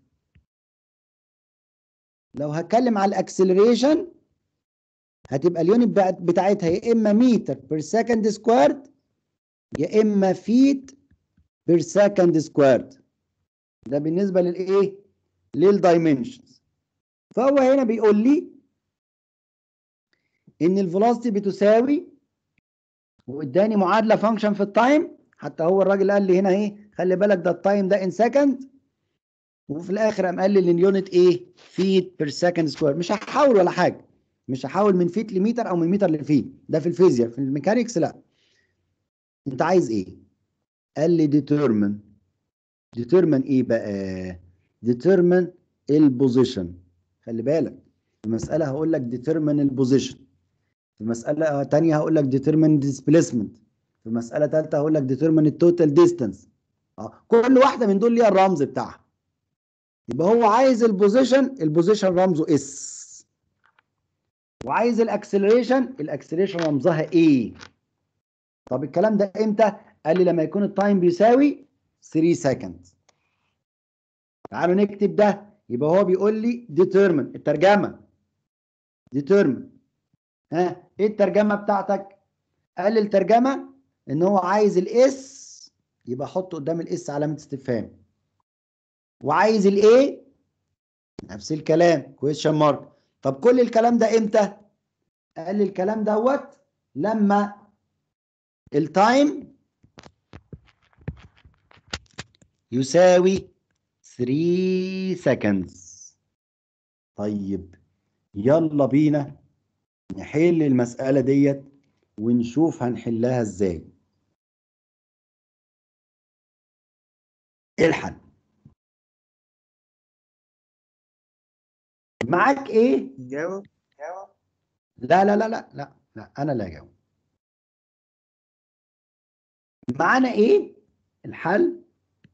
لو هتكلم على الاكسلريشن هتبقى اليونت بتاعتها يا اما متر بير سكند سكويرد يا اما فيت بير سكند سكويرد ده بالنسبه للايه للدايمنشنز فهو هنا بيقول لي ان الفيلوسيتي بتساوي واداني معادله فانكشن في التايم حتى هو الراجل قال لي هنا ايه خلي بالك ده التايم ده ان سكند وفي الاخر قام قال لي اليونت ايه فيت بير سكند سكوير مش هحاول ولا حاجه مش هحاول من فيت لمتر او من متر لفيت ده في الفيزياء في الميكانيكس لا انت عايز ايه قال لي determine determine ايه بقى determine البوزيشن خلي بالك في مسألة هقول لك determine البوزيشن في مسألة تانية هقول لك determine displacement في مسألة تالتة هقول لك determine التوتال ديستانس اه كل واحدة من دول ليها الرمز بتاعها يبقى هو عايز البوزيشن البوزيشن رمزه اس وعايز الاكسلريشن الاكسلريشن رمزها ايه طب الكلام ده امتى قال لي لما يكون التايم بيساوي 3 سكند تعالوا نكتب ده يبقى هو بيقول لي determine الترجمه determine ها ايه الترجمه بتاعتك قال لي الترجمه ان هو عايز الاس يبقى حط قدام الاس علامه استفهام وعايز الايه نفس الكلام كويشن مارك طب كل الكلام ده امتى قال لي الكلام دوت لما التايم يساوي 3 seconds طيب يلا بينا نحل المسألة ديت ونشوف هنحلها ازاي ايه الحل معاك ايه جاوب جاوب لا لا لا لا لا لا انا لا اجاوب معانا ايه الحل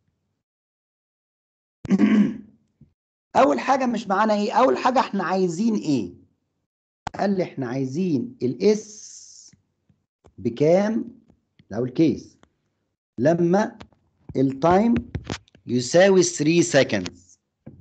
اول حاجه مش معانا ايه اول حاجه احنا عايزين ايه قال لي احنا عايزين الاس بكام ده اول كيس لما التايم يساوي 3 seconds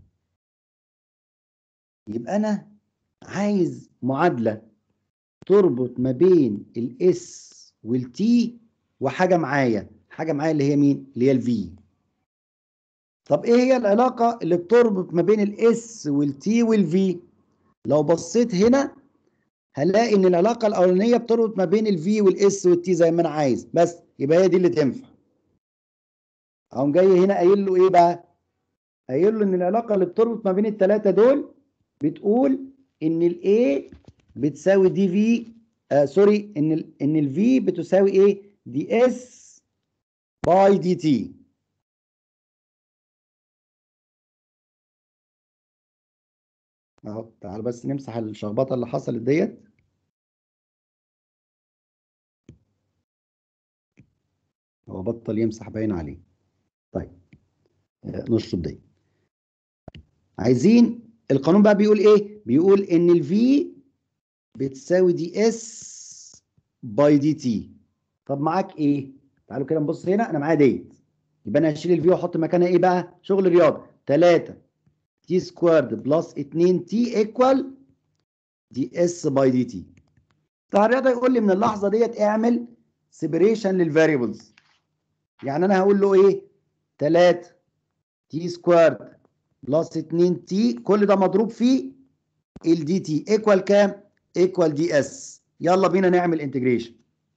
يبقى انا عايز معادله تربط ما بين الاس والتي وحاجه معايا حاجه معايا اللي هي مين اللي هي الفي طب ايه هي العلاقه اللي بتربط ما بين الاس والتي والفي لو بصيت هنا هلاقي ان العلاقه الاولانيه بتربط ما بين الفي والاس والتي زي ما انا عايز بس يبقى هي دي اللي تنفع اقوم جاي هنا قايل له ايه بقى قايل له ان العلاقه اللي بتربط ما بين الثلاثه دول بتقول ان الاي بتساوي دي في آه سوري ان ال ان الفي بتساوي ايه دي اس باي دي تي اهو تعال بس نمسح الشخبطه اللي حصلت ديت هو بطل يمسح باين عليه طيب آه، نشطب دي عايزين القانون بقى بيقول ايه بيقول ان الفي بتساوي دي اس باي دي تي طب معاك ايه تعالوا كده نبص هنا انا معايا ديت يبقى انا هشيل الفي واحط مكانها ايه بقى شغل رياضه 3 تي سكوارد بلس 2 تي ايكوال دي اس باي دي تي بتاع الرياضه يقول لي من اللحظه ديت اعمل سيبريشن للفاريبلز يعني انا هقول له ايه 3 تي سكوارد بلس 2 تي كل ده مضروب في الدي تي ايكوال كام ايكوال دي اس يلا بينا نعمل انتجريشن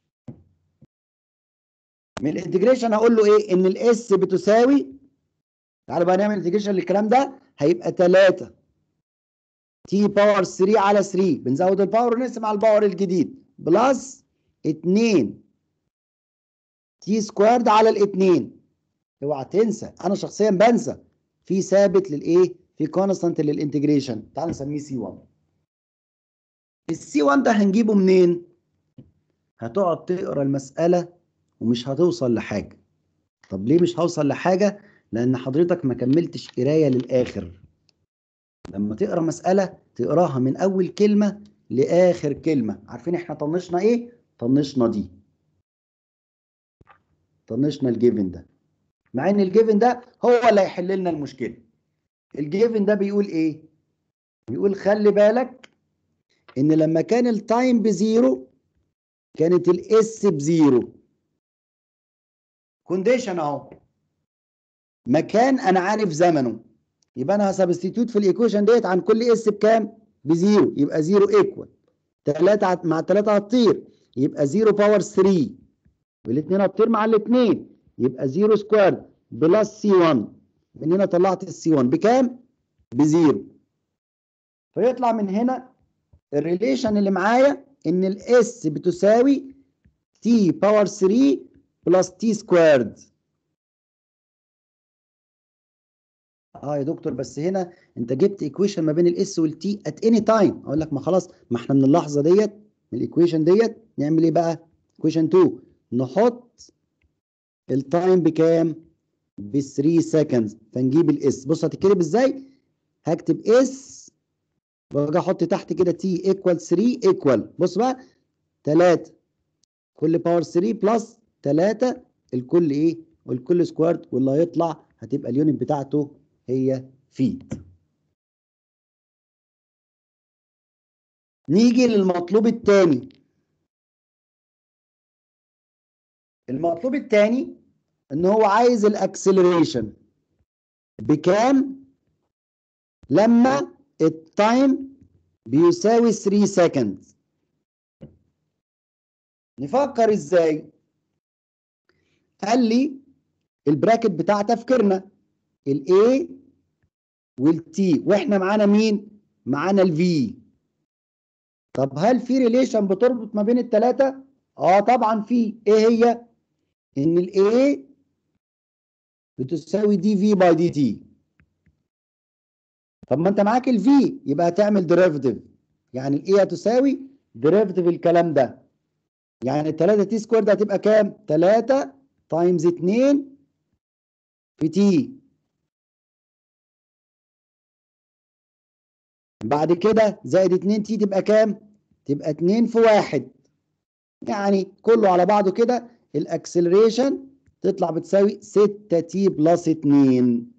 من الانتجريشن هقول له ايه ان الاس بتساوي تعالوا بقى نعمل انتجريشن للكلام ده هيبقى 3 تي باور 3 على 3 بنزود الباور ونقسم على الباور الجديد بلس 2 تي سكوارد على الاثنين اوعى تنسى انا شخصيا بنسى في ثابت للايه في كونستانت للانتجريشن تعال نسميه سي 1 السي 1 ده هنجيبه منين هتقعد تقرا المساله ومش هتوصل لحاجه طب ليه مش هوصل لحاجه لان حضرتك ما كملتش قرايه للاخر لما تقرا مساله تقراها من اول كلمه لاخر كلمه عارفين احنا طنشنا ايه طنشنا دي طنشنا الجيفن ده مع ان الجيفن ده هو اللي هيحل لنا المشكله الجيفن ده بيقول ايه بيقول خلي بالك ان لما كان التايم بزيرو كانت الاس بزيرو كونديشن اهو مكان انا عارف زمنه يبقى انا هسبستيتيوت في الايكويشن ديت عن كل اس بكام بزيرو يبقى زيرو ايكوال 3 مع 3 هتطير يبقى 0 باور 3 والاثنين هتطير مع الاثنين يبقى 0 سكوير بلس سي 1 من هنا طلعت السي 1 بكام بزيرو فيطلع من هنا الريليشن اللي معايا ان الاس بتساوي تي باور 3 بلس تي سكويرد اه يا دكتور بس هنا انت جبت ايكويشن ما بين الاس والتي ات اني تايم اقول لك ما خلاص ما احنا من اللحظه ديت من الايكويشن ديت نعمل ايه بقى ايكويشن 2 نحط التايم بكام ب 3 سكندز فنجيب الاس بص هتتكتب ازاي هكتب اس واجي احط تحت كده تي ايكوال 3 ايكوال بص بقى 3 كل باور 3 بلس 3 الكل ايه والكل سكوارد واللي هيطلع هتبقى اليونت بتاعته هي فيت نيجي للمطلوب الثاني المطلوب الثاني ان هو عايز الاكسلريشن بكام لما التايم بيساوي 3 سكند نفكر ازاي قال لي البراكت بتاع تفكيرنا الاي والتي واحنا معانا مين معانا الفي طب هل في ريليشن بتربط ما بين الثلاثه اه طبعا في ايه هي ان الاي بتساوي دي في باي دي تي طب ما انت معاك الفي يبقى هتعمل ديريفيتيف يعني الاي هتساوي ديريفيتيف الكلام ده يعني ال 3 تي سكوير ده هتبقى كام 3 تايمز 2 في تي بعد كده زائد 2 تي تبقى كام تبقى 2 في 1 يعني كله على بعضه كده الاكسلريشن تطلع بتساوي 6 تي بلس 2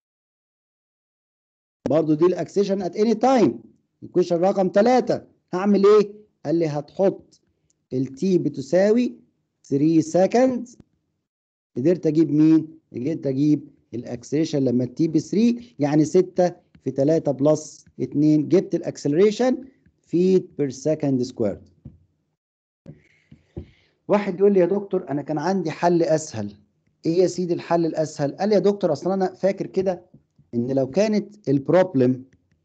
برضو دي الاكسلريشن ات اني تايم الكويشن رقم 3 هعمل ايه قال لي هتحط التي بتساوي 3 سكند قدرت اجيب مين قدرت اجيب الاكسلريشن لما التي ب 3 يعني 6 في 3 بلس 2 جبت الاكسلريشن فيت بير سكند سكوير واحد يقول لي يا دكتور انا كان عندي حل اسهل ايه يا سيدي الحل الاسهل قال لي يا دكتور اصلا انا فاكر كده ان لو كانت البروبلم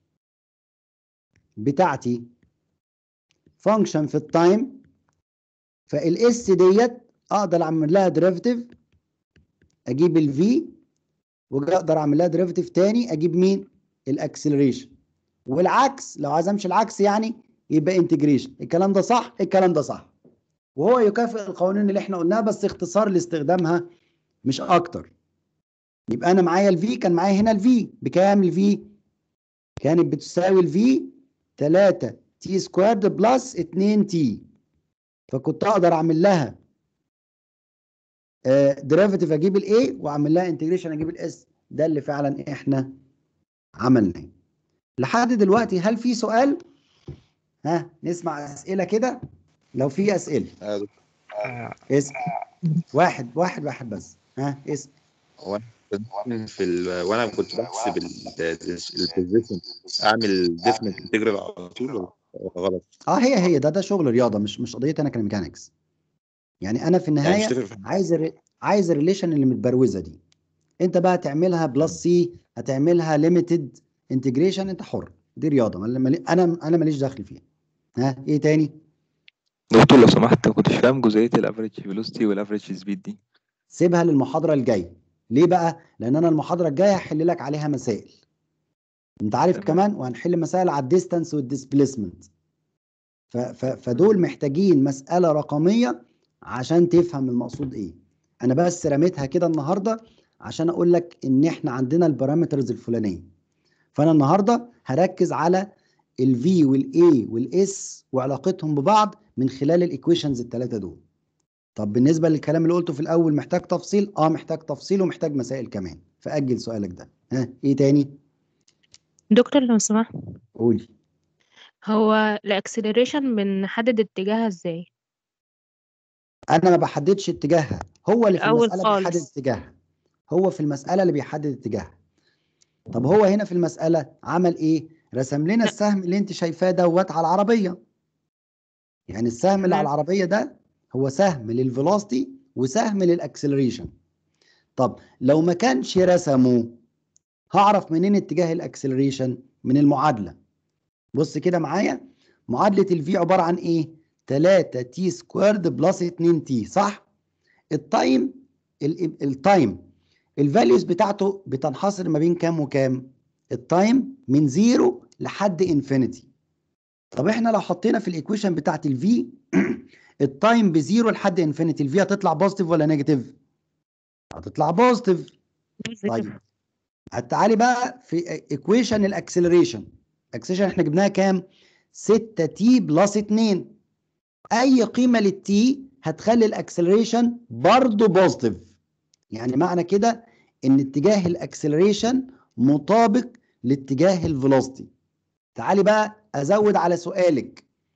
بتاعتي فانكشن في التايم فالاس ديت اقدر اعمل لها ديريفيتيف اجيب الفي واقدر اعمل لها ديريفيتيف تاني اجيب مين الاكسلريشن والعكس لو عايز امشي العكس يعني يبقى انتجريشن الكلام ده صح الكلام ده صح وهو يكافئ القوانين اللي احنا قلناها بس اختصار لاستخدامها مش اكتر يبقى انا معايا الفي كان معايا هنا الفي بكام الفي كانت بتساوي الفي 3 تي سكويرد بلس 2 تي فكنت اقدر اعمل لها ديريفيتيف اجيب الاي واعمل لها انتجريشن اجيب الاس ده اللي فعلا احنا عملناه لحد دلوقتي هل في سؤال ها نسمع اسئله كده لو في اسئله آه، دكتور. اسم واحد واحد واحد بس ها اسم وانا كنت في ال... وانا كنت بحسب البوزيشن اعمل ديفنت انتجرال على طول ولا غلط؟ اه هي هي ده ده شغل رياضه مش مش قضيه انا كميكانكس يعني انا في يعني مش النهايه تفرق في عايز الري... عايز الريليشن اللي متبروزه دي انت بقى تعملها بلس سي هتعملها ليميتد انتجريشن انت حر دي رياضه مال- مال- انا انا ماليش دخل فيها ها ايه تاني دكتور لو سمحت ما كنتش فاهم جزئية الافريج فيلوسيتي والافريج سبيد دي سيبها للمحاضره الجايه ليه بقى لان انا المحاضره الجايه هحل لك عليها مسائل انت عارف تمام. كمان وهنحل مسائل على الديستانس والديسبيسمنت ف... ف... فدول محتاجين مساله رقميه عشان تفهم المقصود ايه انا بس رميتها كده النهارده عشان اقول لك ان احنا عندنا البارامترز الفلانيه فانا النهارده هركز على الفي والاي والاس وعلاقتهم ببعض من خلال الايكويشنز الثلاثه دول طب بالنسبه للكلام اللي قلته في الاول محتاج تفصيل اه محتاج تفصيل ومحتاج مسائل كمان فاجل سؤالك ده ها ايه تاني دكتور لو سمحت قولي هو الاكسلريشن بنحدد اتجاهها ازاي انا ما بحددش اتجاهها هو اللي في الأول المساله بيحدد خالص. اتجاهها هو في المساله اللي بيحدد اتجاهها طب هو هنا في المساله عمل ايه رسم لنا السهم اللي انت شايفاه دوت على العربيه يعني السهم اللي على تمام. العربيه ده هو سهم للفيلوسيتي وسهم للاكسلريشن طب لو ما كانش رسمه هعرف منين اتجاه الاكسلريشن من المعادله بص كده معايا معادله الفي عباره عن ايه 3 تي سكويرد بلس 2 تي صح التايم ال- التايم الفاليوز بتاعته بتنحصر ما بين كام وكام التايم من زيرو لحد انفينيتي طب احنا لو حطينا في الايكويشن بتاعت الفي التايم بزيرو لحد انفينيتي الفي هتطلع بوزيتيف ولا نيجاتيف هتطلع بوزيتيف طيب تعالي بقى في ايكويشن الاكسلريشن الاكسلريشن احنا جبناها كام 6 تي بلس 2 اي قيمه للتي هتخلي الاكسلريشن برضه بوزيتيف يعني معنى كده ان اتجاه الاكسلريشن مطابق لاتجاه الفيلوسيتي تعالي بقى ازود على سؤالك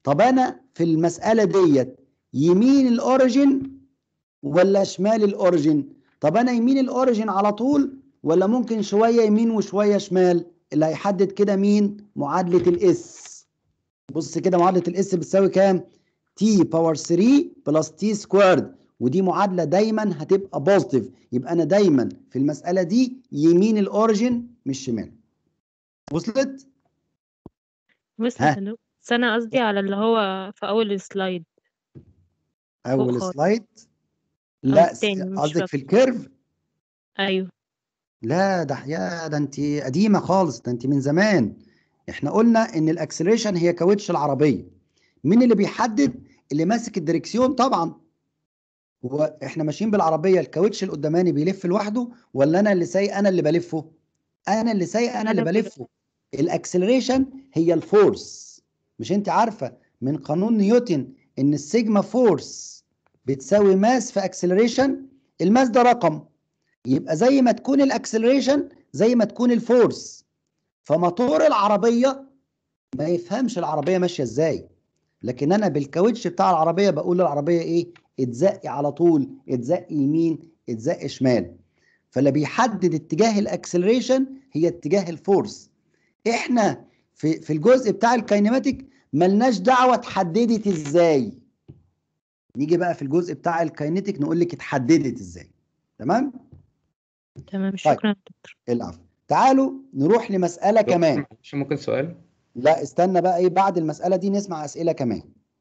طب انا في المساله ديت يمين الاوريجين ولا شمال الاوريجين طب انا يمين الاوريجين على طول ولا ممكن شويه يمين وشويه شمال اللي هيحدد كده مين معادله الاس بص كده معادله الاس بتساوي كام تي باور 3 بلس تي سكويرد ودي معادله دايما هتبقى بوزيتيف يبقى انا دايما في المساله دي يمين الاوريجين مش شمال وصلت بس ها. يا دكتور بس انا قصدي على اللي هو في اول السلايد اول خالص. سلايد لا التاني، مش قصدك في فاكرة. الكيرف ايوه لا ده يا ده انت قديمه خالص ده انت من زمان احنا قلنا ان الاكسلريشن هي كاوتش العربيه مين اللي بيحدد اللي ماسك الدركسيون طبعا هو احنا ماشيين بالعربيه الكاوتش القداماني بيلف لوحده ولا انا اللي سايق انا اللي بلفه انا اللي سايق انا اللي أنا اللي بلفه الاكسلريشن هي الفورس مش انت عارفه من قانون نيوتن ان السيجما فورس بتساوي ماس في اكسلريشن الماس ده رقم يبقى زي ما تكون الاكسلريشن زي ما تكون الفورس فموتور العربيه ما يفهمش العربيه ماشيه ازاي لكن انا بالكاوتش بتاع العربيه بقول للعربيه ايه اتزقي على طول اتزقي يمين اتزقي شمال فاللي بيحدد اتجاه الاكسلريشن هي اتجاه الفورس احنا في في الجزء بتاع الكاينماتيك ملناش دعوه اتحددت ازاي نيجي بقى في الجزء بتاع الكاينيتيك نقول لك اتحددت ازاي تمام تمام طيب. شكرا يا دكتور العفو تعالوا نروح لمساله كمان معلش ممكن سؤال لا استنى بقى ايه بعد المسألة دي نسمع أسئلة كمان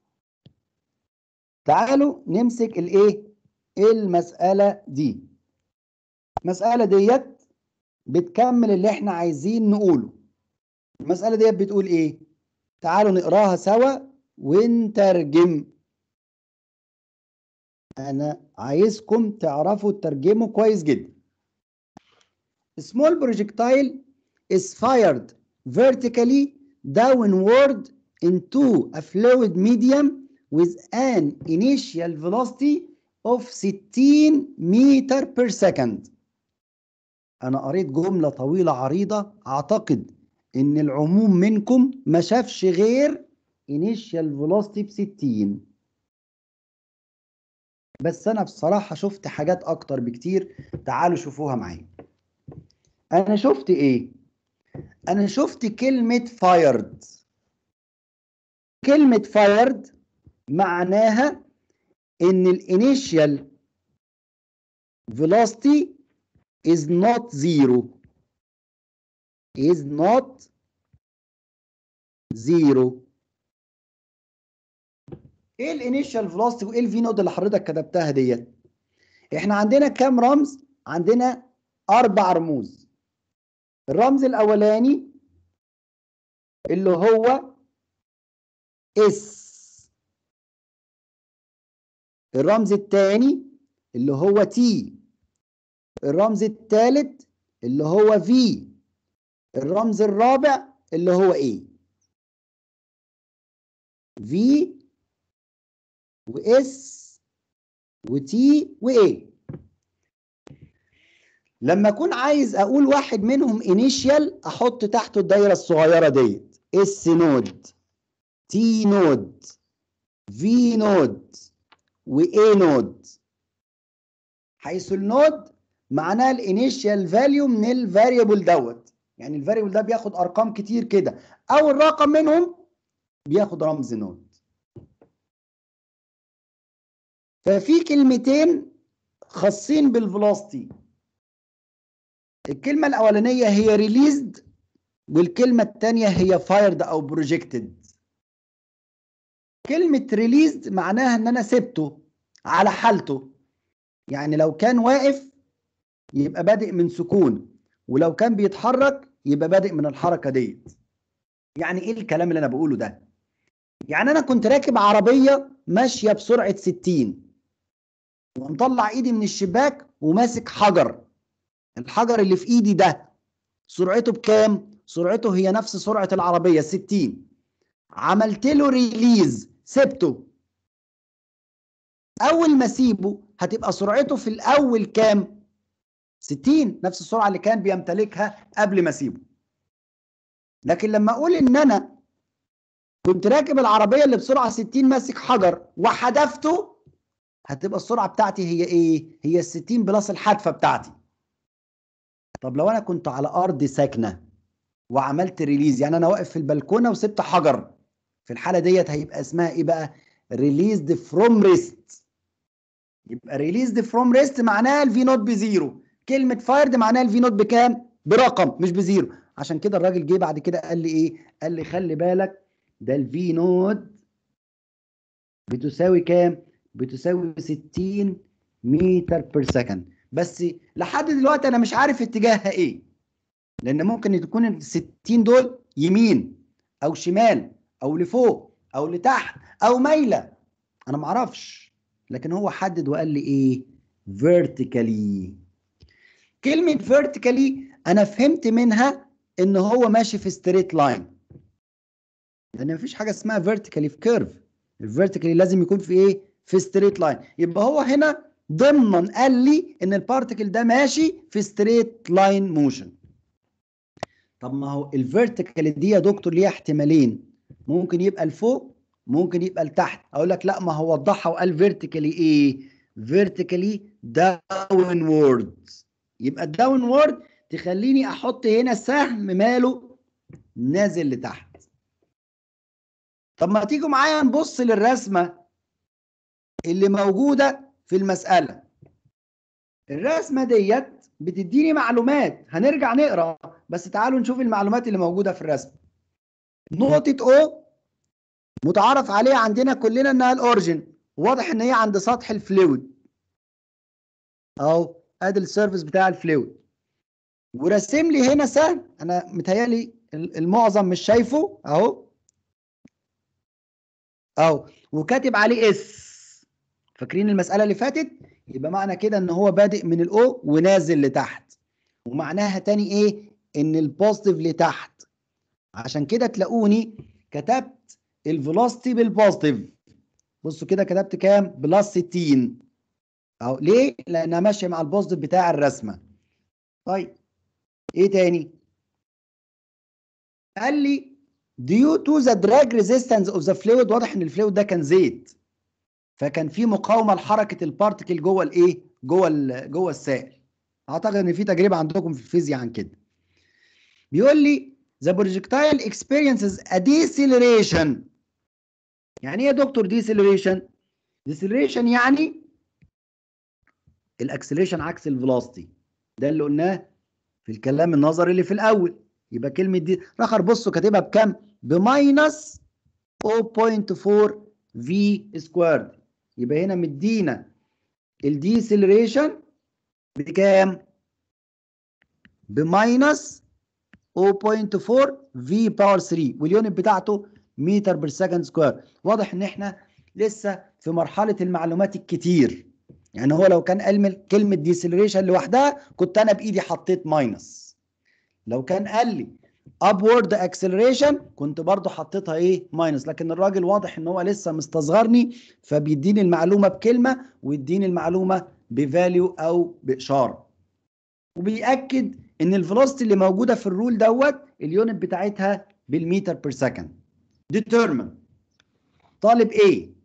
تعالوا نمسك الايه المسألة دي المسألة ديت بتكمل اللي احنا عايزين نقوله المسألة ديت بتقول ايه تعالوا نقراها سوا ونترجم انا عايزكم تعرفوا تترجموا كويس جدا small projectile is fired vertically downward into a fluid medium with an initial velocity of 60 meter per second أنا قريت جملة طويلة عريضة أعتقد إن العموم منكم ما شافش غير initial velocity ب 60 بس أنا بصراحة شفت حاجات أكتر بكتير تعالوا شوفوها معايا أنا شفت إيه؟ أنا شفت كلمة fired كلمة fired معناها إن الانيشال velocity is not zero is not zero ايه الانيشال فيلوسيتي وايه الفي نود اللي حضرتك كتبتها ديت احنا عندنا كام رمز عندنا اربع رموز الرمز الاولاني اللي هو اس الرمز الثاني اللي هو تي الرمز الثالث اللي هو في الرمز الرابع اللي هو ايه في واس وتي وايه لما اكون عايز اقول واحد منهم انيشيال احط تحته الدايره الصغيره ديت اس نود تي نود في نود واي نود حيث النود معناها الانيشيال فاليو من الفاريبل دوت يعني الفاريبل ده بياخد ارقام كتير كده اول رقم منهم بياخد رمز نود ففي كلمتين خاصين بالفلوستي الكلمة الأولانية هي ريليزد والكلمة الثانية هي فايرد أو بروجكتد كلمة ريليزد معناها إن أنا سبته على حالته يعني لو كان واقف يبقى بادئ من سكون ولو كان بيتحرك يبقى بادئ من الحركة ديت يعني إيه الكلام اللي أنا بقوله ده يعني أنا كنت راكب عربية ماشية بسرعة 60 ومطلع إيدي من الشباك وماسك حجر الحجر اللي في ايدي ده سرعته بكام؟ سرعته هي نفس سرعة العربية 60 عملت له ريليز سبته أول ما أسيبه هتبقى سرعته في الأول كام؟ 60 نفس السرعة اللي كان بيمتلكها قبل ما أسيبه لكن لما أقول إن أنا كنت راكب العربيه اللي بسرعه 60 ماسك حجر وحدفته هتبقى السرعه بتاعتي هي ايه هي ال 60 بلس الحدفه بتاعتي طب لو انا كنت على ارض ساكنه وعملت ريليز يعني انا واقف في البلكونه وسبت حجر في الحاله ديت هيبقى اسمها ايه بقى ريليزد فروم ريست يبقى ريليزد فروم ريست معناها الفي نوت بزيرو كلمه فايرد معناها الفي نوت بكام برقم مش بزيرو عشان كده الراجل جه بعد كده قال لي ايه قال لي خلي بالك ده الفي نوت بتساوي كام بتساوي 60 متر بير سكند بس لحد دلوقتي انا مش عارف اتجاهها ايه لان ممكن تكون ال 60 دول يمين او شمال او لفوق او لتحت او مايله انا ما اعرفش لكن هو حدد وقال لي ايه vertically كلمه vertically انا فهمت منها ان هو ماشي في ستريت لاين لان مفيش حاجه اسمها vertically في كيرف الفيرتيكالي لازم يكون في ايه في ستريت لاين يبقى هو هنا ضمنا قال لي ان البارتيكل ده ماشي في ستريت لاين موشن طب ما هو الفيرتيكال دي يا دكتور ليها احتمالين ممكن يبقى لفوق ممكن يبقى لتحت اقول لك لا ما هو وضحها وقال فيرتيكالي ايه فيرتيكالي داون وورد يبقى الداون وورد تخليني احط هنا سهم ماله نازل لتحت طب ما تيجوا معايا نبص للرسمه اللي موجوده في المساله الرسمه ديت بتديني معلومات هنرجع نقرا بس تعالوا نشوف المعلومات اللي موجوده في الرسم نقطه او متعارف عليها عندنا كلنا انها الاوريجن واضح ان هي عند سطح الفلويد اهو ادي السيرفيس بتاع الفلويد ورسم لي هنا سهم انا متهيالي المعظم مش شايفه اهو اهو وكاتب عليه اس فاكرين المساله اللي فاتت يبقى معنى كده ان هو بادئ من الاو ونازل لتحت ومعناها تاني ايه ان البوزيتيف لتحت عشان كده تلاقوني كتبت الفيلوسيتي بالبوزيتيف بصوا كده كتبت كام بلس 60 اهو ليه لانها ماشيه مع البوزيتيف بتاع الرسمه طيب ايه تاني قال لي due to the drag resistance of the fluid واضح ان الفلويد ده كان زيت فكان في مقاومه لحركه البارتكل جوه الايه جوه ال جوه السائل اعتقد ان في تجربه عندكم في الفيزياء عن كده بيقول لي the projectile experiences a deceleration يعني ايه يا دكتور deceleration deceleration يعني الاكسلريشن عكس الفيلوسيتي ده اللي قلناه في الكلام النظري اللي في الاول يبقى كلمه دي رخر بصوا كاتبها بكام بماينس 0.4 في سكويرد يبقى هنا مدينا الديسلريشن بكام بماينس 0.4 في باور 3 واليونت بتاعته متر بير سكند سكوير واضح ان احنا لسه في مرحله المعلومات الكتير يعني هو لو كان قال كلمه ديسلريشن لوحدها كنت انا بايدي حطيت ماينس لو كان قال لي upward acceleration كنت برضو حطيتها ايه ماينس لكن الراجل واضح ان هو لسه مستصغرني فبيديني المعلومه بكلمه ويديني المعلومه بفاليو او باشاره وبيأكد ان الفيلوسيتي اللي موجوده في الرول دوت اليونت بتاعتها بالمتر بير سكند determine طالب ايه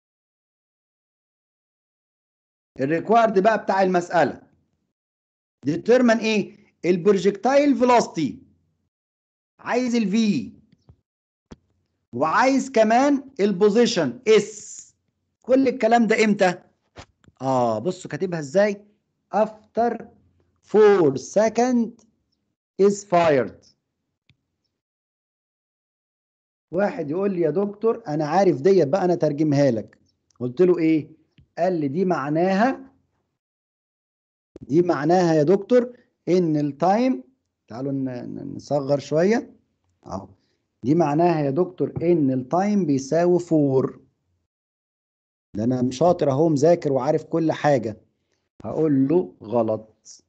الريكوارد بقى بتاع المساله determine ايه البروجكتايل فيلوسيتي عايز الفي وعايز كمان البوزيشن اس كل الكلام ده امتى اه بصوا كاتبها ازاي after 4 second is fired واحد يقول لي يا دكتور انا عارف ديت بقى انا ترجمها لك قلت له ايه قال لي دي معناها دي معناها يا دكتور ان التايم تعالوا نصغر شويه اهو دي معناها يا دكتور ان التايم بيساوي 4 ده انا شاطر اهو مذاكر وعارف كل حاجه هقول له غلط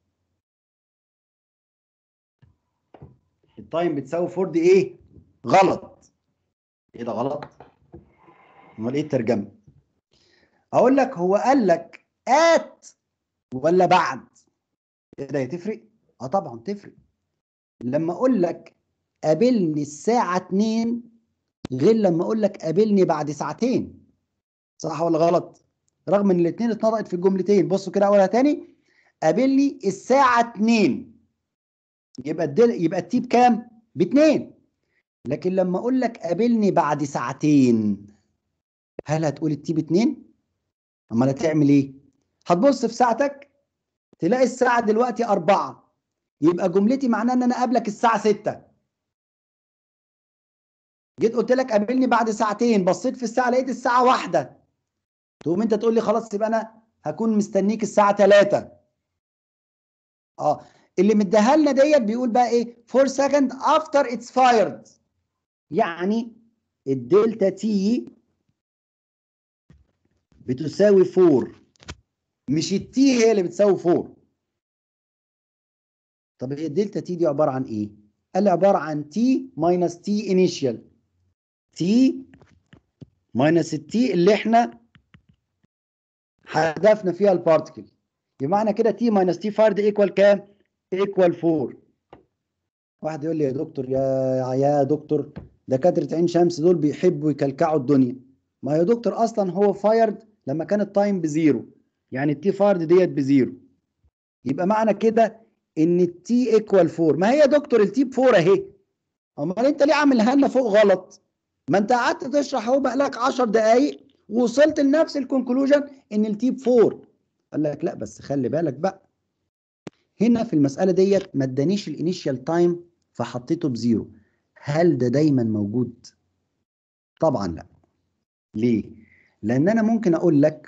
التايم بتساوي 4 دي ايه غلط ايه ده غلط امال ايه الترجمه اقول لك هو قال لك ات ولا بعد ايه ده تفرق اه طبعا تفرق لما اقول لك قابلني الساعه 2 غير لما اقول لك قابلني بعد ساعتين صح ولا غلط رغم ان الاثنين اتنطقت في الجملتين بصوا كده اقولها تاني قابلني الساعه 2 يبقى الدل... يبقى التي بكام باتنين لكن لما اقول لك قابلني بعد ساعتين هل هتقول التي باتنين امال هتعمل ايه هتبص في ساعتك تلاقي الساعه دلوقتي أربعة يبقى جملتي معناها ان انا قابلك الساعه 6 جيت قلت لك قابلني بعد ساعتين بصيت في الساعه لقيت الساعه واحدة تقوم انت تقول لي خلاص يبقى انا هكون مستنيك الساعه 3 اه اللي مديها لنا ديت بيقول بقى ايه 4 second after it's fired يعني الدلتا تي بتساوي 4 مش التي هي اللي بتساوي 4 طب هي الدلتا تي دي عباره عن ايه قال لي عباره عن تي ماينس تي انيشال تي ماينس التي اللي احنا حذفنا فيها البارتكل بمعنى كده تي ماينس تي فارد ايكوال كام ايكوال 4 واحد يقول لي يا دكتور يا يا دكتور دكاتره عين شمس دول بيحبوا يكلكعوا الدنيا ما يا دكتور اصلا هو فايرد لما كان التايم بزيرو يعني التي فارد ديت بزيرو يبقى معنى كده ان التي ايكوال 4 ما هي يا دكتور التي ب 4 اهي امال انت ليه عاملها لنا فوق غلط ما انت قعدت تشرح اهو بقالك 10 دقايق ووصلت لنفس الكونكلوجن ان التي ب 4 قال لك لا بس خلي بالك بقى هنا في المساله ديت ما ادانيش الانيشال تايم فحطيته بزيرو هل ده دايما موجود طبعا لا ليه لان انا ممكن اقول لك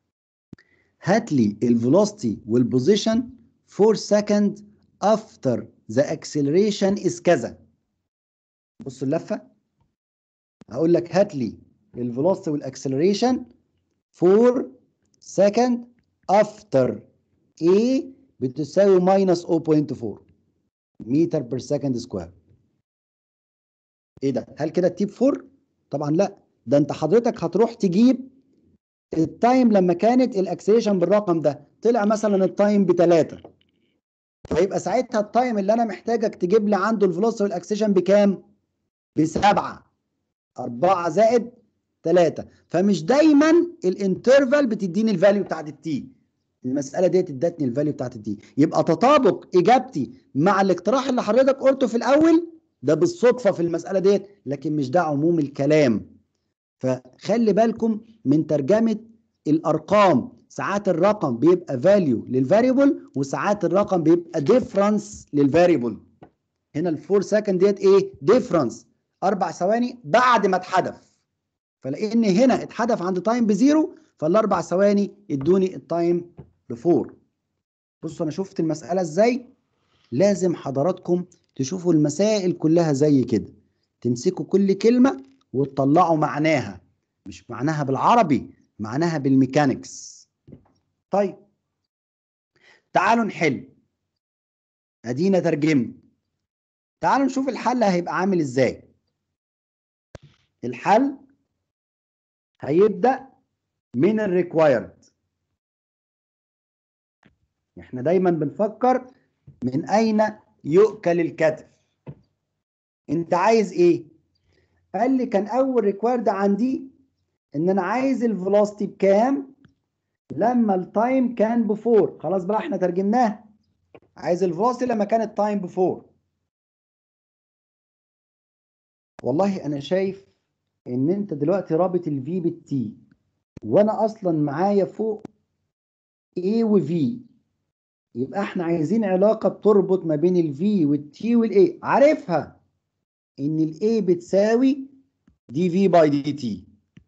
هات لي الفيلوسيتي والبوزيشن 4 second after the acceleration is كذا بصوا اللفه هقول لك هات لي الفيلوسيتي والاكسلريشن 4 second after A بتساوي ماينس 0.4 متر بير سكند سكوير ايه ده هل كده التيب 4 طبعا لا ده انت حضرتك هتروح تجيب التايم لما كانت الاكسلريشن بالرقم ده طلع مثلا التايم بثلاثة فيبقى ساعتها التايم اللي انا محتاجك تجيب لي عنده الفلوسيتي والاكسلريشن بكام بسبعة أربعة زائد ثلاثة فمش دايما الانترفال بتديني الفاليو بتاعت التي المسألة ديت ادتني الفاليو بتاعت التي يبقى تطابق إجابتي مع الاقتراح اللي حضرتك قلته في الأول ده بالصدفة في المسألة ديت لكن مش ده عموم الكلام فخلي بالكم من ترجمة الأرقام ساعات الرقم بيبقى فاليو للفاريبل وساعات الرقم بيبقى ديفرنس للفاريبل هنا الفور سكند ديت ايه ديفرنس اربع ثواني بعد ما اتحدف فلان هنا اتحدف عند تايم بزيرو فالاربع ثواني ادوني التايم بفور بصوا انا شفت المساله ازاي لازم حضراتكم تشوفوا المسائل كلها زي كده تمسكوا كل كلمه وتطلعوا معناها مش معناها بالعربي معناها بالميكانيكس طيب تعالوا نحل ادينا ترجمنا تعالوا نشوف الحل هيبقى عامل ازاي الحل هيبدأ من الريكوايرد احنا دايما بنفكر من اين يؤكل الكتف انت عايز ايه قال لي كان اول ريكوايرد عندي ان انا عايز الفيلوسيتي بكام لما التايم كان بفور خلاص بقى احنا ترجمناه عايز الفيلوسيتي لما كان التايم بفور والله انا شايف ان انت دلوقتي رابط الفي بالتي وانا اصلا معايا فوق A و V يبقى احنا عايزين علاقة بتربط ما بين الفي والتي والاي عارفها ان الاي بتساوي دي في باي دي تي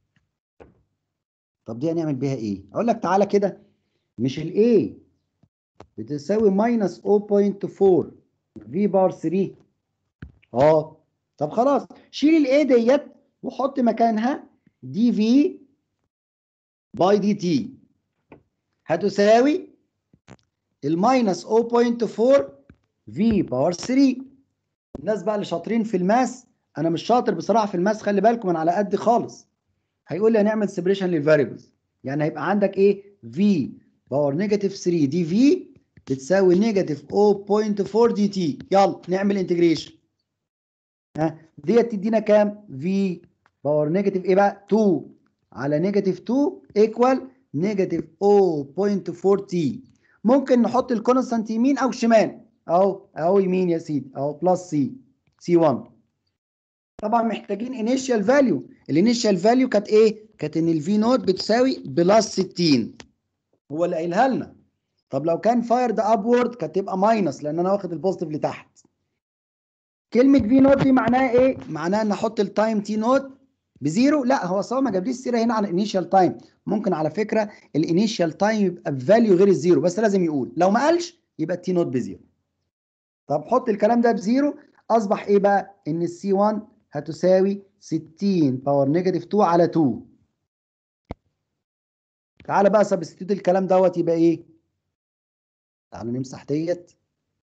طب دي هنعمل بيها ايه اقول لك تعالى كده مش الاي بتساوي ماينس 0.4 في بار 3 اه طب خلاص شيل الاي ديت وحط مكانها دي في باي دي تي هتساوي الماينس 0.4 في باور 3 الناس بقى اللي شاطرين في الماس انا مش شاطر بصراحه في الماس خلي بالكم انا على قد خالص هيقول لي هنعمل سيبريشن للفاريبلز يعني هيبقى عندك ايه في باور نيجاتيف 3 دي في بتساوي نيجاتيف 0.4 دي تي يلا نعمل انتجريشن ها ديت تدينا كام في باور نيجاتيف ايه بقى 2 على نيجاتيف 2 ايكوال نيجاتيف 0.4 تي ممكن نحط الكونستانت يمين او شمال اهو اهو يمين يا سيدي اهو بلس سي سي 1 طبعا محتاجين انيشال فاليو الانيشال فاليو كانت ايه كانت ان الفي نوت بتساوي بلس 60 هو اللي قايلها لنا طب لو كان فايرد ابورد كانت تبقى ماينس لان انا واخد البوزيتيف لتحت كلمه في نوت دي معناها ايه معناها ان احط التايم تي نوت بزيرو لا هو صار ما جابليش سيره هنا عن الانيشال تايم ممكن على فكره الانيشال تايم يبقى بفاليو غير الزيرو بس لازم يقول لو ما قالش يبقى التي نوت بزيرو طب حط الكلام ده بزيرو اصبح ايه بقى ان السي 1 هتساوي 60 باور نيجاتيف 2 على 2 تعالى بقى سبستيتيوت الكلام دوت يبقى ايه تعالوا نمسح ديت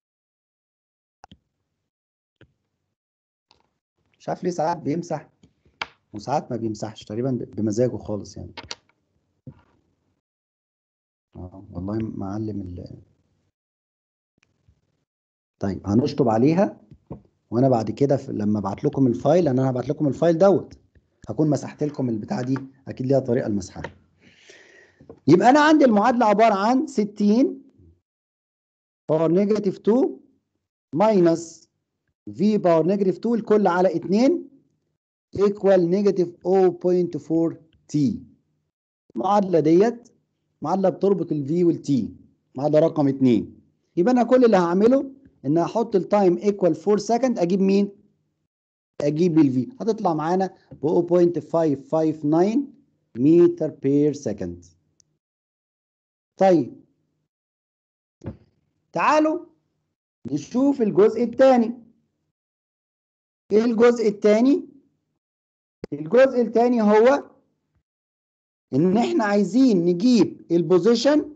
مش عارف ليه ساعات بيمسح وساعات ما بيمسحش تقريبا بمزاجه خالص يعني اه والله معلم ال طيب هنشطب عليها وانا بعد كده في لما ابعت لكم الفايل انا هبعت لكم الفايل دوت هكون مسحت لكم البتاع دي اكيد ليها طريقه لمسحها يبقى انا عندي المعادله عباره عن 60 باور نيجاتيف 2 ماينس في باور نيجاتيف 2 الكل على 2 ايكوال نيجاتيف 0.4 تي المعادله ديت معادله بتربط الفي والتي معادله رقم 2 يبقى انا كل اللي هعمله ان احط التايم ايكوال 4 سكند اجيب مين اجيب الفي هتطلع معانا ب 0.559 متر بير سكند طيب تعالوا نشوف الجزء الثاني ايه الجزء الثاني الجزء الثاني هو ان احنا عايزين نجيب البوزيشن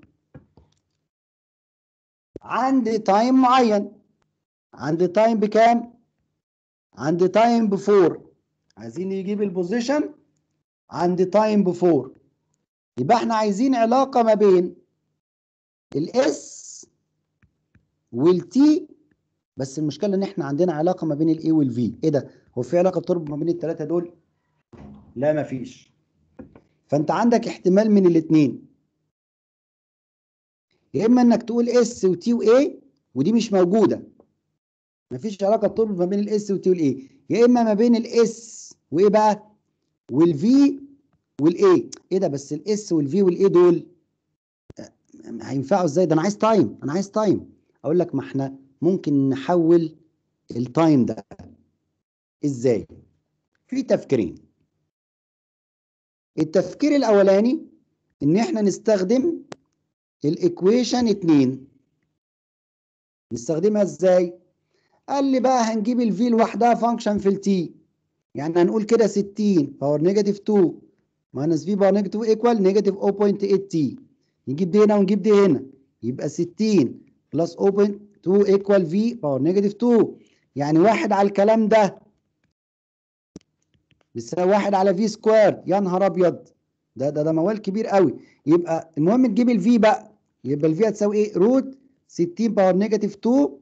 عند تايم معين عند تايم بكام عند تايم بفور عايزين نجيب البوزيشن عند تايم بفور يبقى احنا عايزين علاقة ما بين الاس والتي بس المشكلة ان احنا عندنا علاقة ما بين الاي والفي ايه ده هو في علاقة بتربط ما بين الثلاثة دول لا مفيش فانت عندك احتمال من الاثنين يا اما انك تقول اس وتي واي ودي مش موجوده مفيش علاقه بتربط ما بين الاس وتي والاي يا اما ما بين الاس وايه بقى والفي والاي ايه ده بس الاس والفي والاي دول هينفعوا ازاي ده انا عايز تايم انا عايز تايم اقول لك ما احنا ممكن نحول التايم ده ازاي في تفكيرين التفكير الاولاني ان احنا نستخدم الايكويشن 2 نستخدمها ازاي قال لي بقى هنجيب الفي لوحدها فانكشن في التي يعني هنقول كده 60 باور نيجاتيف 2 ماينس في باور نيجاتيف ايكوال نيجاتيف 0.8 تي نجيب دي هنا ونجيب دي هنا يبقى 60 بلس 0.2 ايكوال في باور نيجاتيف 2 يعني واحد على الكلام ده بيساوي واحد على في سكوير يا نهار ابيض ده ده ده موال كبير قوي يبقى المهم تجيب الفي بقى يبقى الفي هتساوي ايه روت 60 باور نيجاتيف 2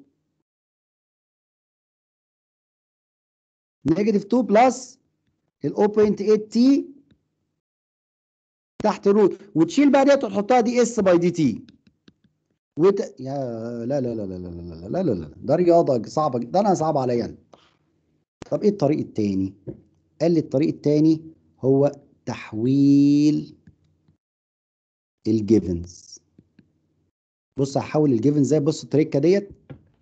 نيجاتيف 2 بلس ال 0.8 تي تحت روت وتشيل بقى ديت وتحطها دي اس باي دي تي وت... يا لا لا لا لا لا لا لا لا لا ده رياضه صعبه ده انا صعب عليا انا طب ايه الطريق التاني؟ قال لي الطريق التاني هو تحويل الجيفنز بص هحول الجيفنز ازاي بص التريكه ديت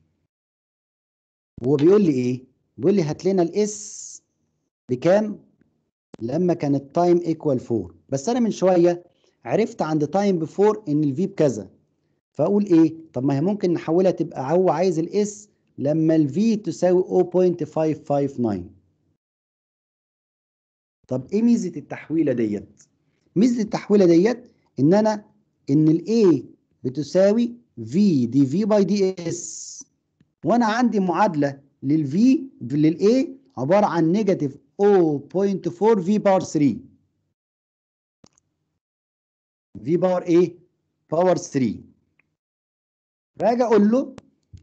هو بيقول لي ايه بيقول لي هات لنا الاس بكام لما كان التايم ايكوال 4 بس انا من شويه عرفت عند تايم بفور ان الفي بكذا فاقول ايه طب ما هي ممكن نحولها تبقى هو عايز الاس لما الفي تساوي 0.559 طب ايه ميزه التحويله ديت ميزه التحويله ديت ان انا ان الاي بتساوي في دي في باي دي اس وانا عندي معادله للفي للاي عباره عن نيجاتيف 0.4 في باور 3 في باور ايه باور 3 فاجي اقول له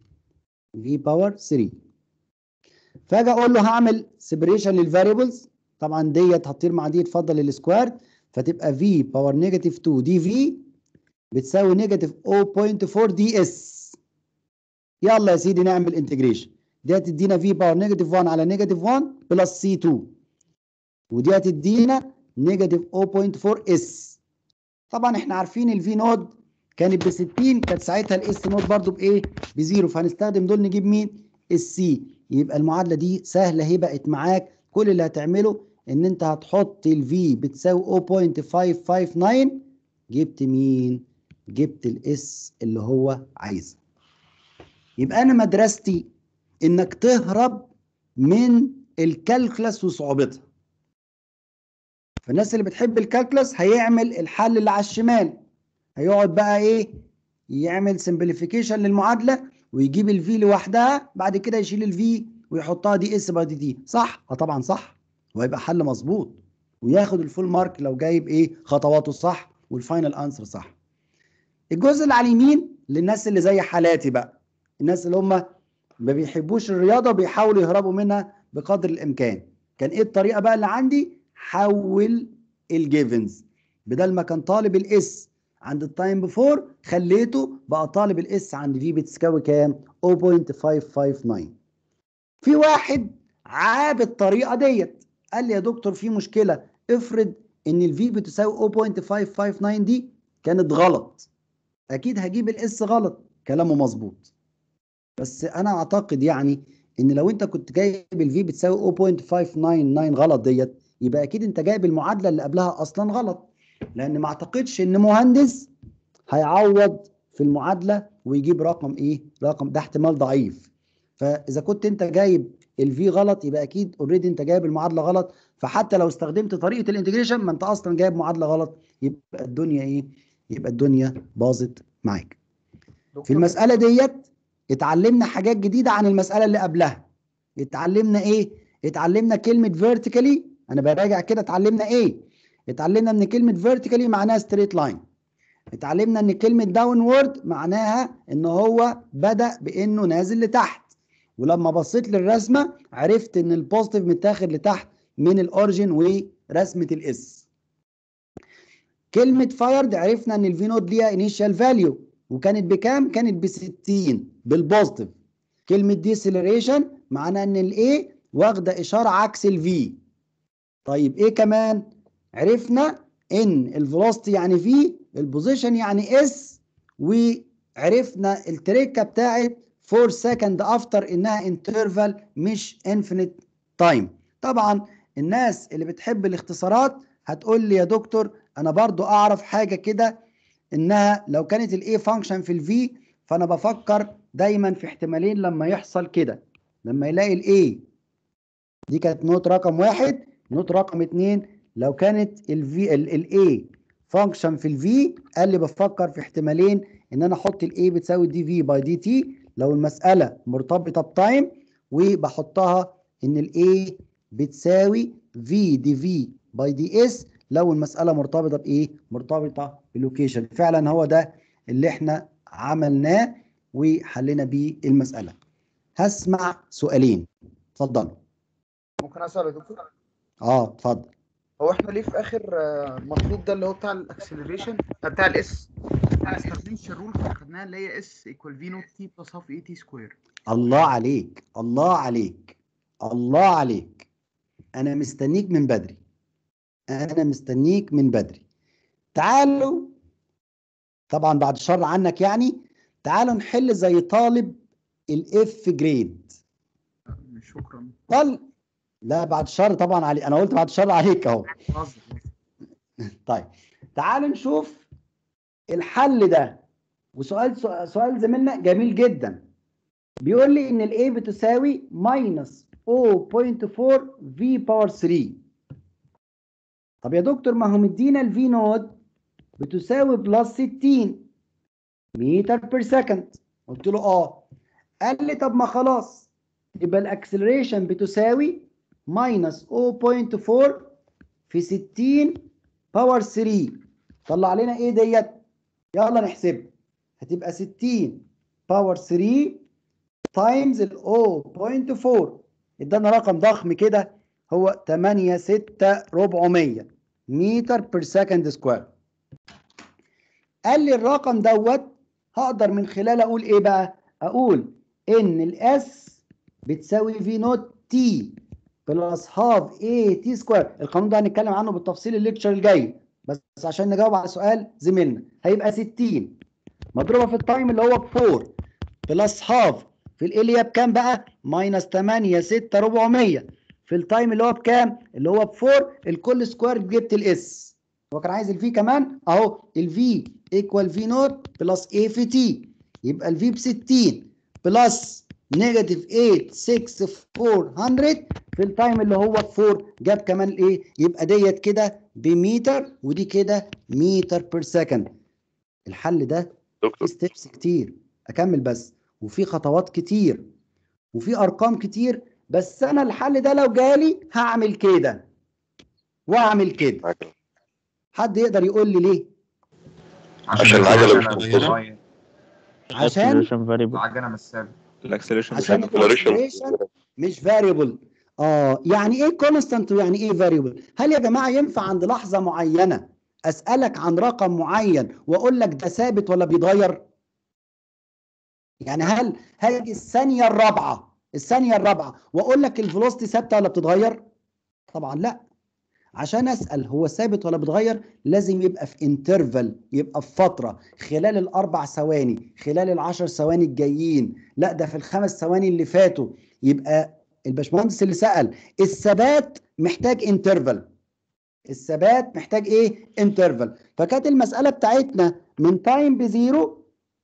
في باور 3 فاجي اقول له هعمل سيبريشن للفاريبلز طبعا ديت هتطير مع دي تفضل السكوير فتبقى في باور نيجاتيف 2 دي في بتساوي نيجاتيف 0.4 دي اس يلا يا سيدي نعمل انتجريشن دي هتدينا في باور نيجاتيف 1 على نيجاتيف 1 بلس سي 2 ودي هتدينا نيجاتيف 0.4 اس طبعا احنا عارفين الفي نود كانت ب 60 كانت ساعتها الاس نود برضو بايه بزيرو فهنستخدم دول نجيب مين السي يبقى المعادله دي سهله اهي بقت معاك كل اللي هتعمله ان انت هتحط الفي بتساوي 0.559 جبت مين جبت الاس اللي هو عايزه يبقى انا مدرستي انك تهرب من الكالكلاس وصعوبتها فالناس اللي بتحب الكالكلاس هيعمل الحل اللي على الشمال هيقعد بقى ايه يعمل سمبليفيكيشن للمعادله ويجيب الفي لوحدها بعد كده يشيل الفي ويحطها دي اس باي دي تي صح اه طبعا صح وهيبقى حل مظبوط وياخد الفول مارك لو جايب ايه خطواته صح والفاينل انسر صح الجزء اللي على اليمين للناس اللي زي حالاتي بقى الناس اللي هم ما بيحبوش الرياضه وبيحاولوا يهربوا منها بقدر الامكان كان ايه الطريقه بقى اللي عندي حول الجيفنز بدل ما كان طالب الاس عند التايم بفور خليته بقى طالب الاس عند في بتساوي كام 0.559 في واحد عاب الطريقه ديت قال لي يا دكتور في مشكله افرض ان الفي بتساوي 0.559 دي كانت غلط اكيد هجيب الاس غلط كلامه مظبوط بس انا اعتقد يعني ان لو انت كنت جايب الفي بتساوي 0.599 غلط ديت يبقى اكيد انت جايب المعادله اللي قبلها اصلا غلط لان ما اعتقدش ان مهندس هيعوض في المعادله ويجيب رقم ايه رقم ده احتمال ضعيف فاذا كنت انت جايب الفي غلط يبقى اكيد اوريدي انت جايب المعادله غلط فحتى لو استخدمت طريقه الانتجريشن ما انت اصلا جايب معادله غلط يبقى الدنيا ايه يبقى الدنيا باظت معاك في المساله ديت اتعلمنا حاجات جديده عن المساله اللي قبلها اتعلمنا ايه اتعلمنا كلمه فيرتيكالي انا براجع كده اتعلمنا ايه اتعلمنا ان كلمه فيرتيكالي معناها ستريت لاين اتعلمنا ان كلمه داون وورد معناها ان هو بدا بانه نازل لتحت ولما بصيت للرسمه عرفت ان البوزيتيف متاخد لتحت من الاوريجن ورسمه الاس كلمه فايرد عرفنا ان الفي نود ليها انيشال فاليو وكانت بكام كانت ب 60 بالبوزيتيف كلمه ديسيلريشن معناها ان الاي واخده اشاره عكس الفي طيب ايه كمان عرفنا ان الفيلوسيتي يعني في البوزيشن يعني اس وعرفنا التريكه بتاعت 4 سكند افتر انها انترفال مش انفينيت تايم طبعا الناس اللي بتحب الاختصارات هتقول لي يا دكتور انا برضو اعرف حاجه كده انها لو كانت الاي فانكشن في الفي فانا بفكر دايما في احتمالين لما يحصل كده لما يلاقي الاي دي كانت نوت رقم واحد نوت رقم اتنين لو كانت الفي الاي فانكشن في الفي قال لي بفكر في احتمالين ان انا احط الاي بتساوي دي في باي دي تي لو المساله مرتبطه بتايم وبحطها ان الاي بتساوي في دي في باي دي اس لو المساله مرتبطه بايه مرتبطه باللوكيشن فعلا هو ده اللي احنا عملناه وحلينا بيه المساله هسمع سؤالين اتفضلوا ممكن اسال يا دكتور اه اتفضل هو احنا ليه في اخر آه، المطلوب ده اللي هو بتاع الاكسلريشن بتاع الاس ما استخدمش الرول اللي خدناها اللي هي اس ايكوال في نوت تي بلس هاف اي تي سكوير الله عليك الله عليك الله عليك انا مستنيك من بدري انا مستنيك من بدري تعالوا طبعا بعد الشر عنك يعني تعالوا نحل زي طالب الاف جريد شكرا طل لا بعد الشر طبعا علي انا قلت بعد الشر عليك اهو بهزر طيب تعالوا نشوف الحل ده وسؤال سؤال زميلنا جميل جدا بيقول لي ان الاي بتساوي ماينس 0.4 في باور 3 طب يا دكتور ما هو مدينا الفي نود بتساوي بلس 60 متر بير سكند قلت له اه قال لي طب ما خلاص يبقى الاكسلريشن بتساوي ماينس 0.4 في 60 باور 3 طلع لنا ايه ديت يلا نحسبها هتبقى 60 باور 3 تايمز ال 0.4 ادانا رقم ضخم كده هو 8 6 400 متر بير سكند سكوير قال لي الرقم دوت هقدر من خلاله اقول ايه بقى اقول ان الاس بتساوي في نوت تي بلس هاف اي تي سكوير القانون ده هنتكلم عنه بالتفصيل الليكتشر الجاي بس عشان نجاوب على سؤال زميلنا هيبقى 60 مضروبه في التايم اللي هو ب 4 بلس هاف في الاليا بكام بقى ماينس 8 6 400 في التايم اللي هو بكام اللي هو ب 4 الكل سكوير جبت الاس هو كان عايز الفي كمان اهو الفي ايكوال في نوت بلس اي في تي يبقى الفي ب 60 بلس نيجاتيف 8 6 400 في التايم اللي هو ب 4 جاب كمان الايه يبقى ديت كده بمتر ودي كده متر بير سكند الحل ده في دكتور ستيبس كتير اكمل بس وفي خطوات كتير وفي ارقام كتير بس انا الحل ده لو جالي هعمل كده واعمل كده معاك. حد يقدر يقول لي ليه عشان العجلة مش العجلة منتظمة. عشان العجله مش ثابت الاكسلريشن عشان الاكسلريشن مش فاريبل اه يعني ايه كونستانت ويعني ايه فاريبل هل يا جماعه ينفع عند لحظه معينه اسالك عن رقم معين واقول لك ده ثابت ولا بيتغير يعني هل هل الثانيه الرابعه الثانيه الرابعه واقول لك الفيلوسيتي ثابته ولا بتتغير طبعا لا عشان اسال هو ثابت ولا بيتغير لازم يبقى في انترفال يبقى في فتره خلال الاربع ثواني خلال العشر ثواني الجايين لا ده في الخمس ثواني اللي فاتوا يبقى الباشمهندس اللي سال الثبات محتاج انترفال الثبات محتاج ايه انترفال فكانت المساله بتاعتنا من تايم بزيرو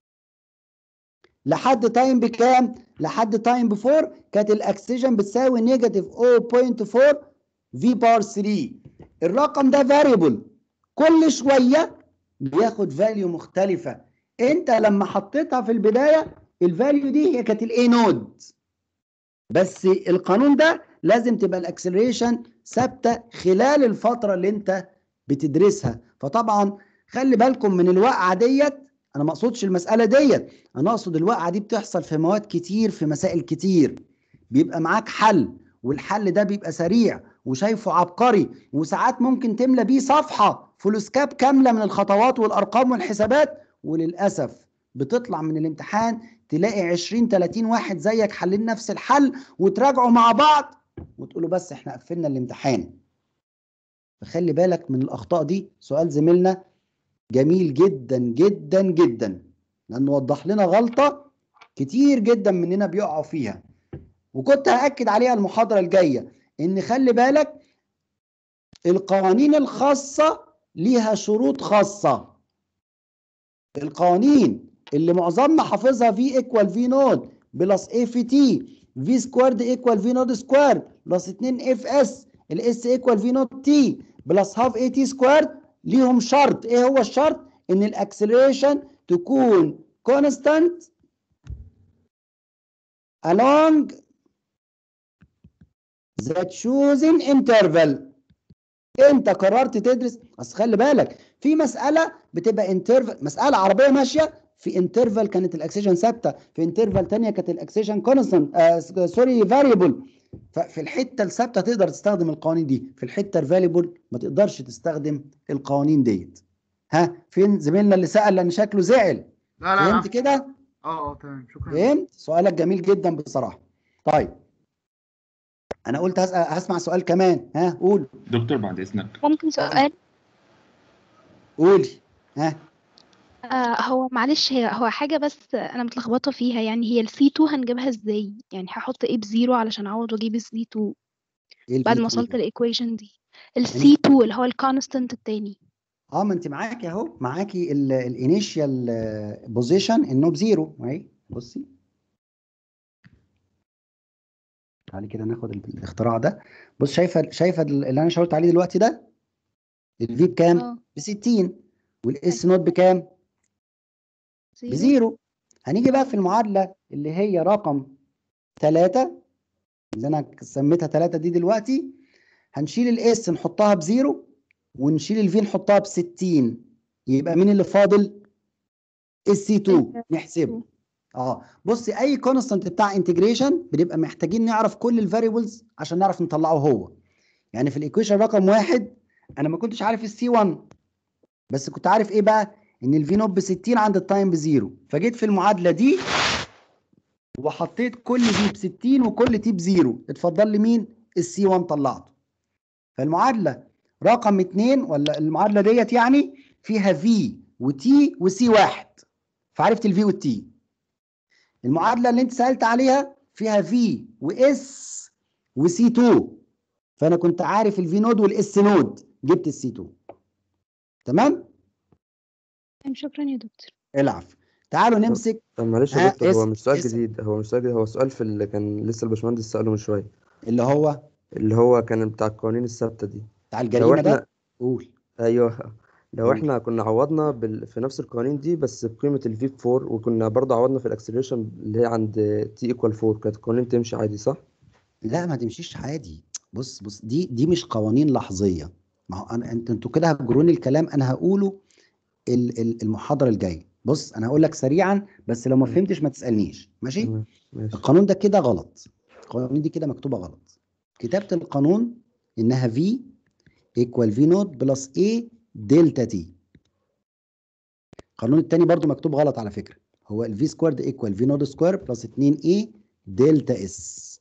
لحد تايم بكام لحد تايم ب 4 كانت الاكسجين بتساوي نيجاتيف 0.4 في بار 3 الرقم ده فاريبل كل شويه بياخد فاليو مختلفه انت لما حطيتها في البدايه الفاليو دي هي كانت الاي نود بس القانون ده لازم تبقى الاكسلريشن ثابته خلال الفتره اللي انت بتدرسها فطبعا خلي بالكم من الوقعه ديت انا ما اقصدش المساله ديت انا اقصد الوقعه دي بتحصل في مواد كتير في مسائل كتير بيبقى معاك حل والحل ده بيبقى سريع وشايفه عبقري وساعات ممكن تملى بيه صفحه فلوسكاب كامله من الخطوات والارقام والحسابات وللاسف بتطلع من الامتحان تلاقي 20 30 واحد زيك حلين نفس الحل وتراجعوا مع بعض وتقولوا بس احنا قفلنا الامتحان فخلي بالك من الاخطاء دي سؤال زميلنا جميل جدا جدا جدا لانه وضح لنا غلطه كتير جدا مننا بيقعوا فيها وكنت هاكد عليها المحاضره الجايه ان خلي بالك القوانين الخاصه ليها شروط خاصه القوانين اللي معظمنا حافظها في ايكوال في نود بلس اي في تي في سكوارد ايكوال في نود سكوارد بلس 2 اف اس الاس ايكوال في نود تي بلس هاف اي تي سكوارد ليهم شرط ايه هو الشرط ان الاكسلريشن تكون كونستانت along the choosing interval انت قررت تدرس اصل خلي بالك في مساله بتبقى انترفال مساله عربيه ماشيه في انترفال كانت الاكسجين ثابته في انترفال ثانيه كانت الاكسجين كونستانت آه سوري فاريبل ففي الحته الثابته تقدر تستخدم القوانين دي في الحته الفاليبل ما تقدرش تستخدم القوانين ديت ها فين زميلنا اللي سال لان شكله زعل لا لا فهمت لا كده اه اه تمام شكرا فهمت سؤالك جميل جدا بصراحه طيب انا قلت هسأل هسمع سؤال كمان ها قول دكتور بعد اذنك ممكن سؤال قولي ها آه هو معلش هي هو حاجة بس أنا متلخبطة فيها يعني هي السي 2 هنجيبها ازاي؟ يعني هحط ايه بزيرو علشان أعوض وأجيب السي 2 ايه بعد الفي ما 2 وصلت ده؟ الإيكويشن دي السي 2 اللي هو الكونستنت التاني اه ما انت معاكي اهو معاكي الانيشال بوزيشن انه بزيرو اهي بصي تعالي كده ناخد ال- الاختراع ده بص شايفه شايفه اللي انا شاورت عليه دلوقتي ده الفي بكام؟ اه ب 60 والاس نوت بكام؟ زيرو بزيرو هنيجي بقى في المعادله اللي هي رقم 3 اللي انا سميتها 3 دي دلوقتي هنشيل الاس نحطها بزيرو ونشيل الفي نحطها ب 60 يبقى مين اللي فاضل؟ السي 2 نحسبه اه بصي اي كونستانت بتاع انتجريشن بنبقى محتاجين نعرف كل الفاريبلز عشان نعرف نطلعه هو يعني في الايكويشن رقم واحد انا ما كنتش عارف السي 1 بس كنت عارف ايه بقى ان الفي نوت ب 60 عند التايم بزيرو فجيت في المعادله دي وحطيت كل دي ب 60 وكل تي بزيرو اتفضل لي مين السي 1 طلعته فالمعادله رقم اتنين ولا المعادله ديت يعني فيها في وتي وسي واحد فعرفت الفي والتي المعادله اللي انت سالت عليها فيها في واس وسي 2 فانا كنت عارف الفي نود والاس نود جبت السي 2 تمام تمام شكرا يا دكتور العب تعالوا نمسك طب معلش ها، يا دكتور هو اسم- مش سؤال اسم. جديد هو مش سؤال جديد هو سؤال في اللي كان لسه الباشمهندس سأله من شوية اللي هو اللي هو كان بتاع القوانين الثابتة دي بتاع لو الجريمه احنا ده قول ايوه لو قول. احنا كنا عوضنا بال... في نفس القوانين دي بس بقيمة الفي 4 وكنا برضه عوضنا في الاكسلريشن اللي هي عند تي ايكوال 4 كانت القوانين تمشي عادي صح؟ لا ما تمشيش عادي بص بص دي دي مش قوانين لحظيه ما هو انا انت انتوا كده هتجروني الكلام انا هقوله ال- ال- المحاضره الجايه بص انا هقول لك سريعا بس لو ما مم. فهمتش ما تسالنيش ماشي تمام ماشي القانون ده كده غلط القوانين دي كده مكتوبه غلط كتابه القانون انها في ايكوال في نوت بلس اي دلتا تي القانون التاني برضو مكتوب غلط على فكره هو الفي سكويرد ايكوال في نوت سكوير بلس 2 اي دلتا اس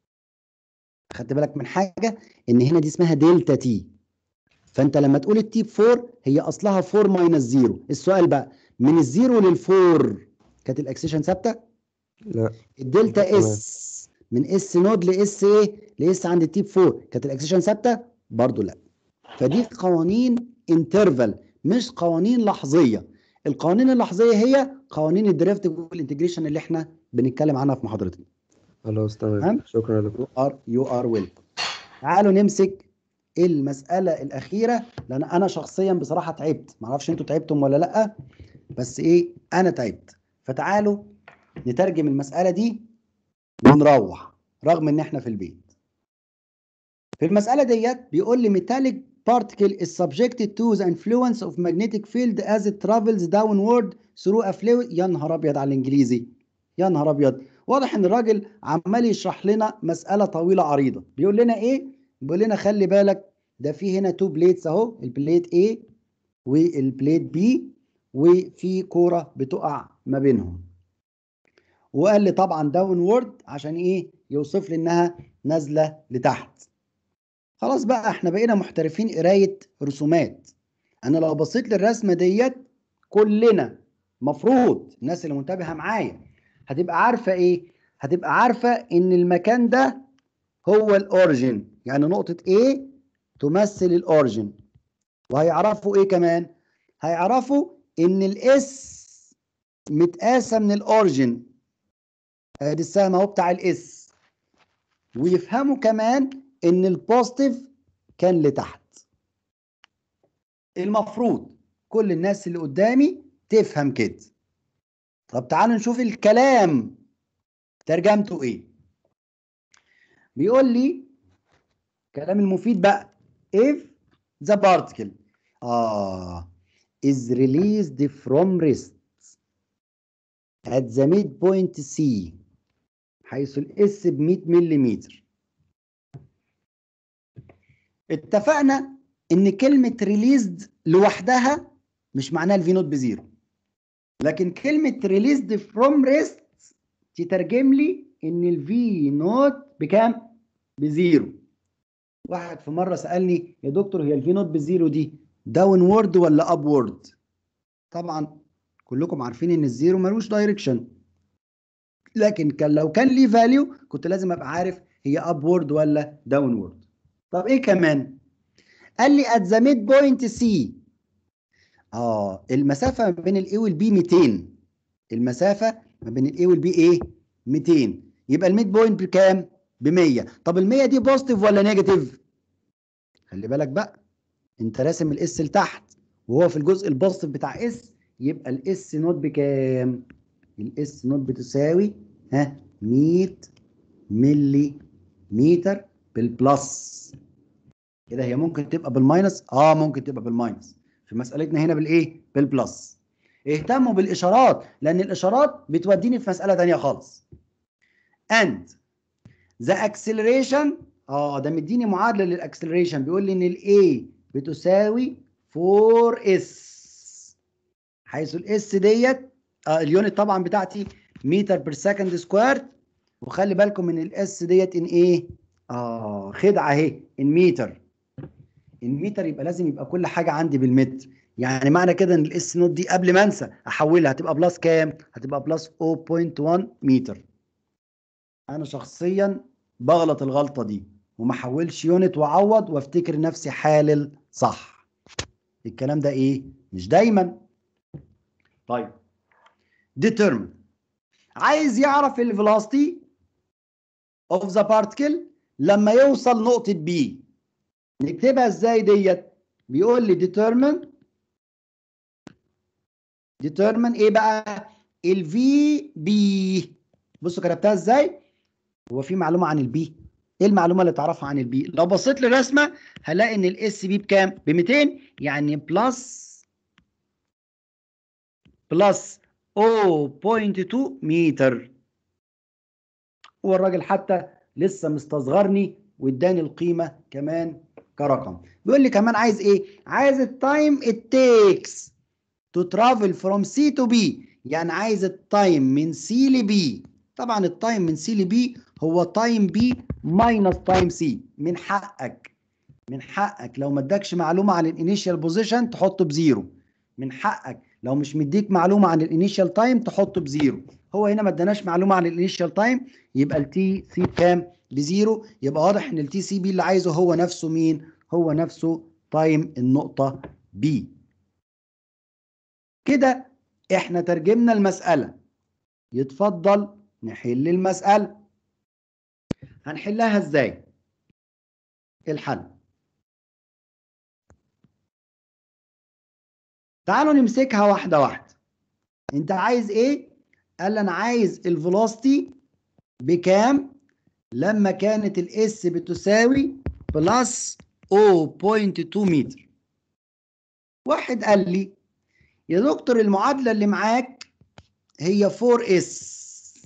خدت بالك من حاجه ان هنا دي اسمها دلتا تي فانت لما تقول التي ب 4 هي اصلها 4 ماينس 0 السؤال بقى من الزيرو للفور كانت الاكسيشن ثابته لا الدلتا تمام. اس من اس نود لاس ايه لاس عند التيب 4 كانت الاكسيشن ثابته برضو لا فدي قوانين انترفال مش قوانين لحظيه القوانين اللحظيه هي قوانين الديريفيتيف والانتجريشن اللي احنا بنتكلم عنها في محاضرتنا خلاص تمام. تمام شكرا يا دكتور ار يو ار ويل تعالوا نمسك المساله الاخيره لان انا شخصيا بصراحه تعبت معرفش انتوا تعبتم ولا لا بس ايه انا تعبت فتعالوا نترجم المساله دي ونروح رغم ان احنا في البيت في المساله ديت بيقول لي metallic particle is subjected to the influence of magnetic field as it travels downward through a fluid يا نهار ابيض على الانجليزي يا نهار ابيض واضح ان الراجل عمال يشرح لنا مساله طويله عريضه بيقول لنا ايه بيقول لنا خلي بالك ده في هنا تو بليتس اهو البليت A والبليت B وفي كوره بتقع ما بينهم وقال لي طبعا داون وورد عشان ايه يوصف لي انها نازله لتحت خلاص بقى احنا بقينا محترفين قرايه رسومات انا لو بصيت للرسمه ديت كلنا مفروض الناس اللي منتبهه معايا هتبقى عارفه ايه هتبقى عارفه ان المكان ده هو الاوريجن يعني نقطه A تمثل الاوريجن وهيعرفوا ايه كمان هيعرفوا ان الاس متقاسه من الاوريجن ادي السهم اهو بتاع الاس ويفهموا كمان ان البوزيتيف كان لتحت المفروض كل الناس اللي قدامي تفهم كده طب تعالوا نشوف الكلام ترجمته ايه بيقول لي كلام المفيد بقى if the particle آه is released from rest at the midpoint C حيث الاس ب 100 ملم اتفقنا ان كلمة released لوحدها مش معناها الفي نوت بزيرو لكن كلمة released from rest تترجم لي ان الفي نوت بكام؟ بزيرو واحد في مرة سألني يا دكتور هي الفي نوت بزيرو دي داون وورد ولا اب وورد؟ طبعا كلكم عارفين ان الزيرو ملوش دايركشن لكن كان لو كان ليه فاليو كنت لازم ابقى عارف هي اب وورد ولا داون وورد طب ايه كمان قال لي ات ذا ميد بوينت سي اه المسافه ما بين الاي والبي 200 المسافه ما بين الاي والبي ايه 200 يبقى الميد بوينت بكام ب 100 طب ال 100 دي بوزيتيف ولا نيجاتيف خلي بالك بقى انت راسم الاس لتحت وهو في الجزء البوزيتيف بتاع اس يبقى الاس نوت بكام الاس نوت بتساوي ها 100 ملي متر بالبلس كده هي ممكن تبقى بالماينس اه ممكن تبقى بالماينس في مسألتنا هنا بالايه بالبلس اهتموا بالاشارات لان الاشارات بتوديني في مسألة تانية خالص and the acceleration اه ده مديني معادله للاكسلريشن بيقول لي ان الاي بتساوي 4 اس حيث الاس ديت آه اليونت طبعا بتاعتي متر بير سكند سكوير وخلي بالكم ان الاس ديت ان ايه اه خدعه اهي ان متر المتر يبقى لازم يبقى كل حاجه عندي بالمتر يعني معنى كده ان الاس نوت دي قبل ما انسى احولها هتبقى بلس كام هتبقى بلس 0.1 متر انا شخصيا بغلط الغلطه دي وما احولش يونت واعوض وافتكر نفسي حالل صح الكلام ده ايه مش دايما طيب determine عايز يعرف الفيلوسيتي اوف ذا بارتكل لما يوصل نقطه بي نكتبها ازاي ديت بيقول لي determine determine ايه بقى الفي بي بصوا كتبتها ازاي هو في معلومه عن البي ايه المعلومه اللي تعرفها عن البي لو بصيت للرسمه هلاقي ان الاس بي بكام ب 200 يعني بلس بلس 0.2 متر هو الراجل حتى لسه مستصغرني واداني القيمه كمان كرقم بيقول لي كمان عايز ايه عايز التايم it takes to travel from C to B يعني عايز التايم من C ل B طبعا التايم من C ل B هو تايم B ماينس تايم C من حقك من حقك لو ما ادكش معلومه عن الانيشال بوزيشن تحطه بزيرو من حقك لو مش مديك معلومه عن الانيشال تايم تحطه بزيرو هو هنا ما اداناش معلومه عن الانيشال تايم يبقى التي سي بكام بزيرو يبقى واضح ان التي سي بي اللي عايزه هو نفسه مين هو نفسه تايم النقطه بي كده احنا ترجمنا المساله يتفضل نحل المساله هنحلها ازاي الحل تعالوا نمسكها واحده واحده انت عايز ايه قال لي انا عايز الفيلوسيتي بكام لما كانت الاس بتساوي بلس 0.2 متر واحد قال لي يا دكتور المعادله اللي معاك هي 4 اس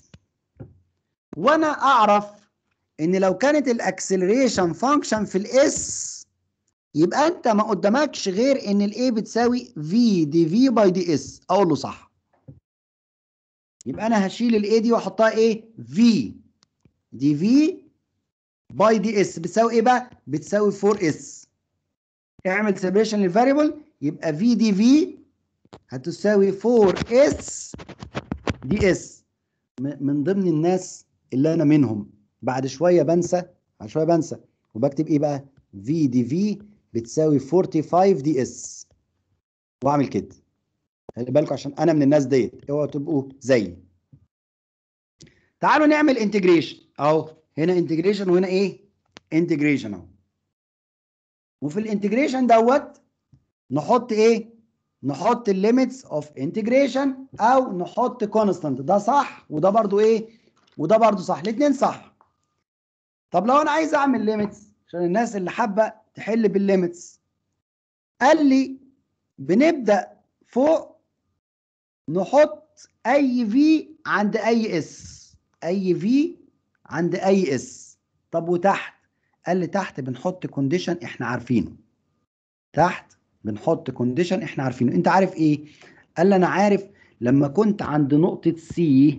وانا اعرف ان لو كانت الاكسلريشن فانكشن في الاس يبقى انت ما قدامكش غير ان الاي بتساوي في دي في باي دي اس اقول له صح يبقى انا هشيل الاي دي واحطها ايه في دي في باي دي اس بتساوي ايه بقى بتساوي 4 اس اعمل سيبريشن للفاريبل يبقى في دي في هتساوي 4 اس دي اس من ضمن الناس اللي انا منهم بعد شويه بنسى بعد شويه بنسى وبكتب ايه بقى في دي في بتساوي 45 دي اس واعمل كده خلي بالكم عشان انا من الناس ديت اوعوا تبقوا زيي تعالوا نعمل انتجريشن اهو هنا انتجريشن وهنا ايه انتجريشن اهو وفي الانتجريشن دوت نحط ايه نحط الليميتس اوف انتجريشن او نحط كونستانت ده صح وده برضو ايه وده برضو صح الاثنين صح طب لو انا عايز اعمل ليميتس عشان الناس اللي حابه تحل بالليميتس قال لي بنبدا فوق نحط اي في عند اي اس اي في عند اي اس طب وتحت قال لي تحت بنحط كونديشن احنا عارفينه تحت بنحط كونديشن احنا عارفينه انت عارف ايه قال لي انا عارف لما كنت عند نقطة سي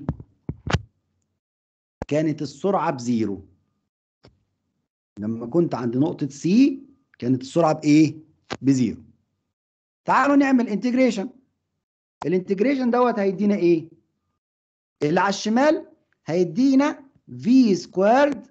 كانت السرعة بزيرو لما كنت عند نقطة سي كانت السرعة بإيه؟ بزيرو. تعالوا نعمل انتجريشن. الانتجريشن دوت هيدينا إيه؟ اللي على الشمال هيدينا في سكويرد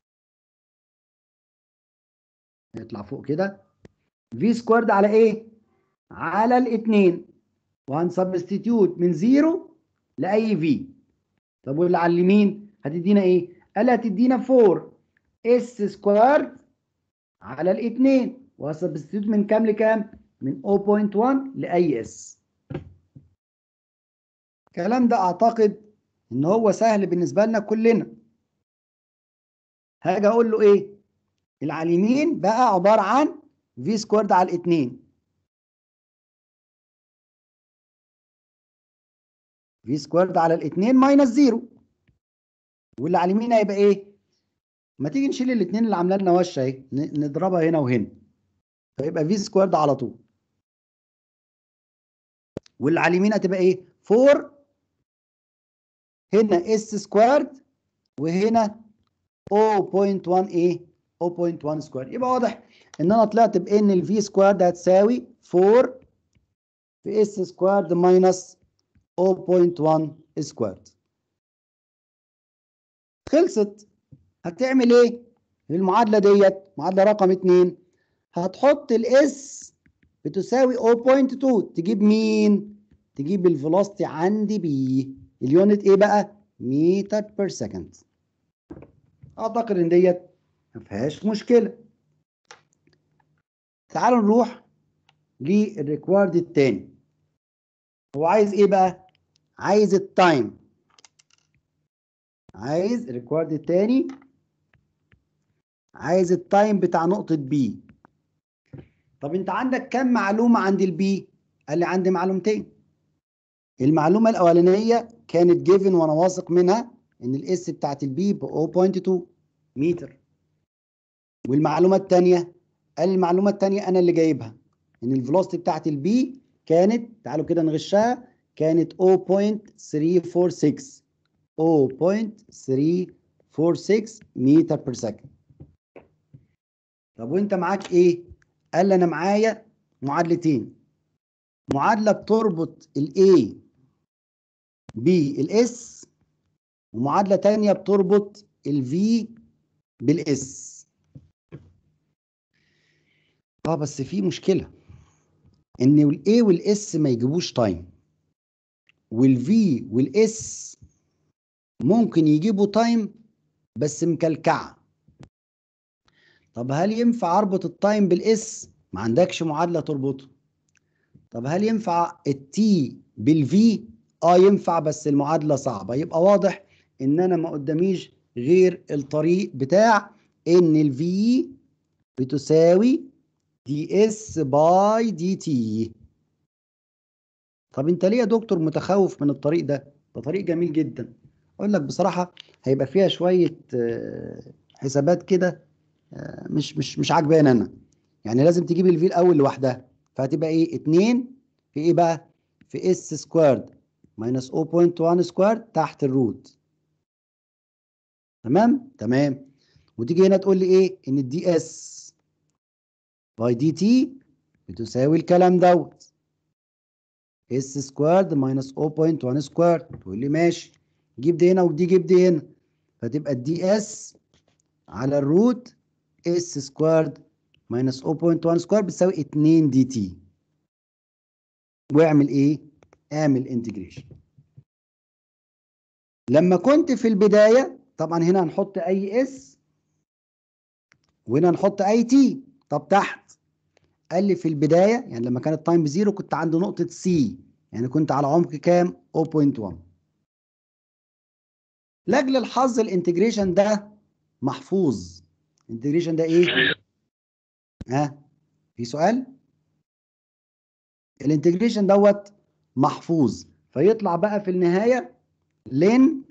يطلع فوق كده في سكويرد على إيه؟ على الاتنين وهنسبستيتيوت من زيرو لأي في. طب واللي على اليمين هتدينا إيه؟ قال هتدينا 4 اس سكوير على الاثنين وهسبستيوت من كام لكام؟ من 0.1 لاي اس. الكلام ده اعتقد ان هو سهل بالنسبه لنا كلنا. هاجي اقول له ايه؟ اللي على اليمين بقى عباره عن في سكويرد على الاثنين. في سكويرد على الاثنين ماينس زيرو. واللي على اليمين هيبقى ايه؟ ما تيجي نشيل الاثنين اللي عامله لنا وشه اهي ن- نضربها هنا وهنا فيبقى في سكويرد على طول واللي على اليمين هتبقى ايه 4 هنا اس سكويرد وهنا 0.1 ايه 0.1 سكوير يبقى واضح ان انا طلعت بان الفي سكويرد هتساوي 4 في اس سكويرد ماينس 0.1 سكويرد خلصت هتعمل ايه المعادله ديت معادله رقم 2 هتحط الاس بتساوي 0.2 تجيب مين تجيب الفيلوسيتي عندي بي اليونت ايه بقى متر بير سكند اعتقد ان ديت ما فيهاش مشكله تعالوا نروح للريكوارد التاني هو عايز ايه بقى عايز التايم عايز الريكوارد التاني عايز التايم بتاع نقطة بي طب انت عندك كم معلومة عند البي قال لي عندي معلومتين المعلومة الأولانية كانت جيفن وأنا واثق منها إن الإس بتاعت البي ب 0.2 متر والمعلومة الثانية قال المعلومة الثانية أنا اللي جايبها إن الفيلوسيتي بتاعت البي كانت تعالوا كده نغشها كانت 0.346 0.346 متر بير سكند طب وانت معاك ايه؟ قال لي انا معايا معادلتين معادله بتربط الاي بالاس ومعادله تانية بتربط الفي بالاس اه بس في مشكله ان الاي والاس ما يجيبوش تايم والفي والاس ممكن يجيبوا تايم بس مكلكعه طب هل ينفع اربط التايم بالاس ما عندكش معادله تربطه طب هل ينفع التي بالفي اه ينفع بس المعادله صعبه يبقى واضح ان انا ما قداميش غير الطريق بتاع ان الفي بتساوي دي اس باي دي تي طب انت ليه يا دكتور متخوف من الطريق ده ده طريق جميل جدا اقول لك بصراحه هيبقى فيها شويه آه، حسابات كده آه، مش مش مش عاجباني انا يعني لازم تجيب الفي الاول لوحدها فهتبقى ايه 2 في ايه بقى في اس سكويرد ماينس 0.1 سكويرد تحت الروت تمام تمام وتيجي هنا تقول لي ايه ان الدي اس باي دي تي بتساوي الكلام دوت اس سكويرد ماينس 0.1 سكويرد تقول لي ماشي جيب دي هنا ودي جيب دي هنا فتبقى الدي اس على الروت اس سكويرد ماينس 0.1 سكوير بتساوي 2 دي تي واعمل ايه؟ اعمل انتجريشن لما كنت في البداية طبعا هنا هنحط اي اس وهنا هنحط اي تي طب تحت قال لي في البداية يعني لما كانت تايم بزيرو كنت عند نقطة سي يعني كنت على عمق كام؟ 0.1 لاجل الحظ الانتجريشن ده محفوظ الانتجريشن ده ايه؟ ها في سؤال الانتجريشن دوت محفوظ فيطلع بقى في النهايه لين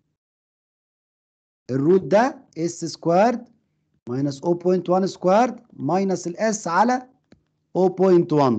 الروت ده اس سكوارد ماينس 0.1 سكوارد ماينس الاس على 0.1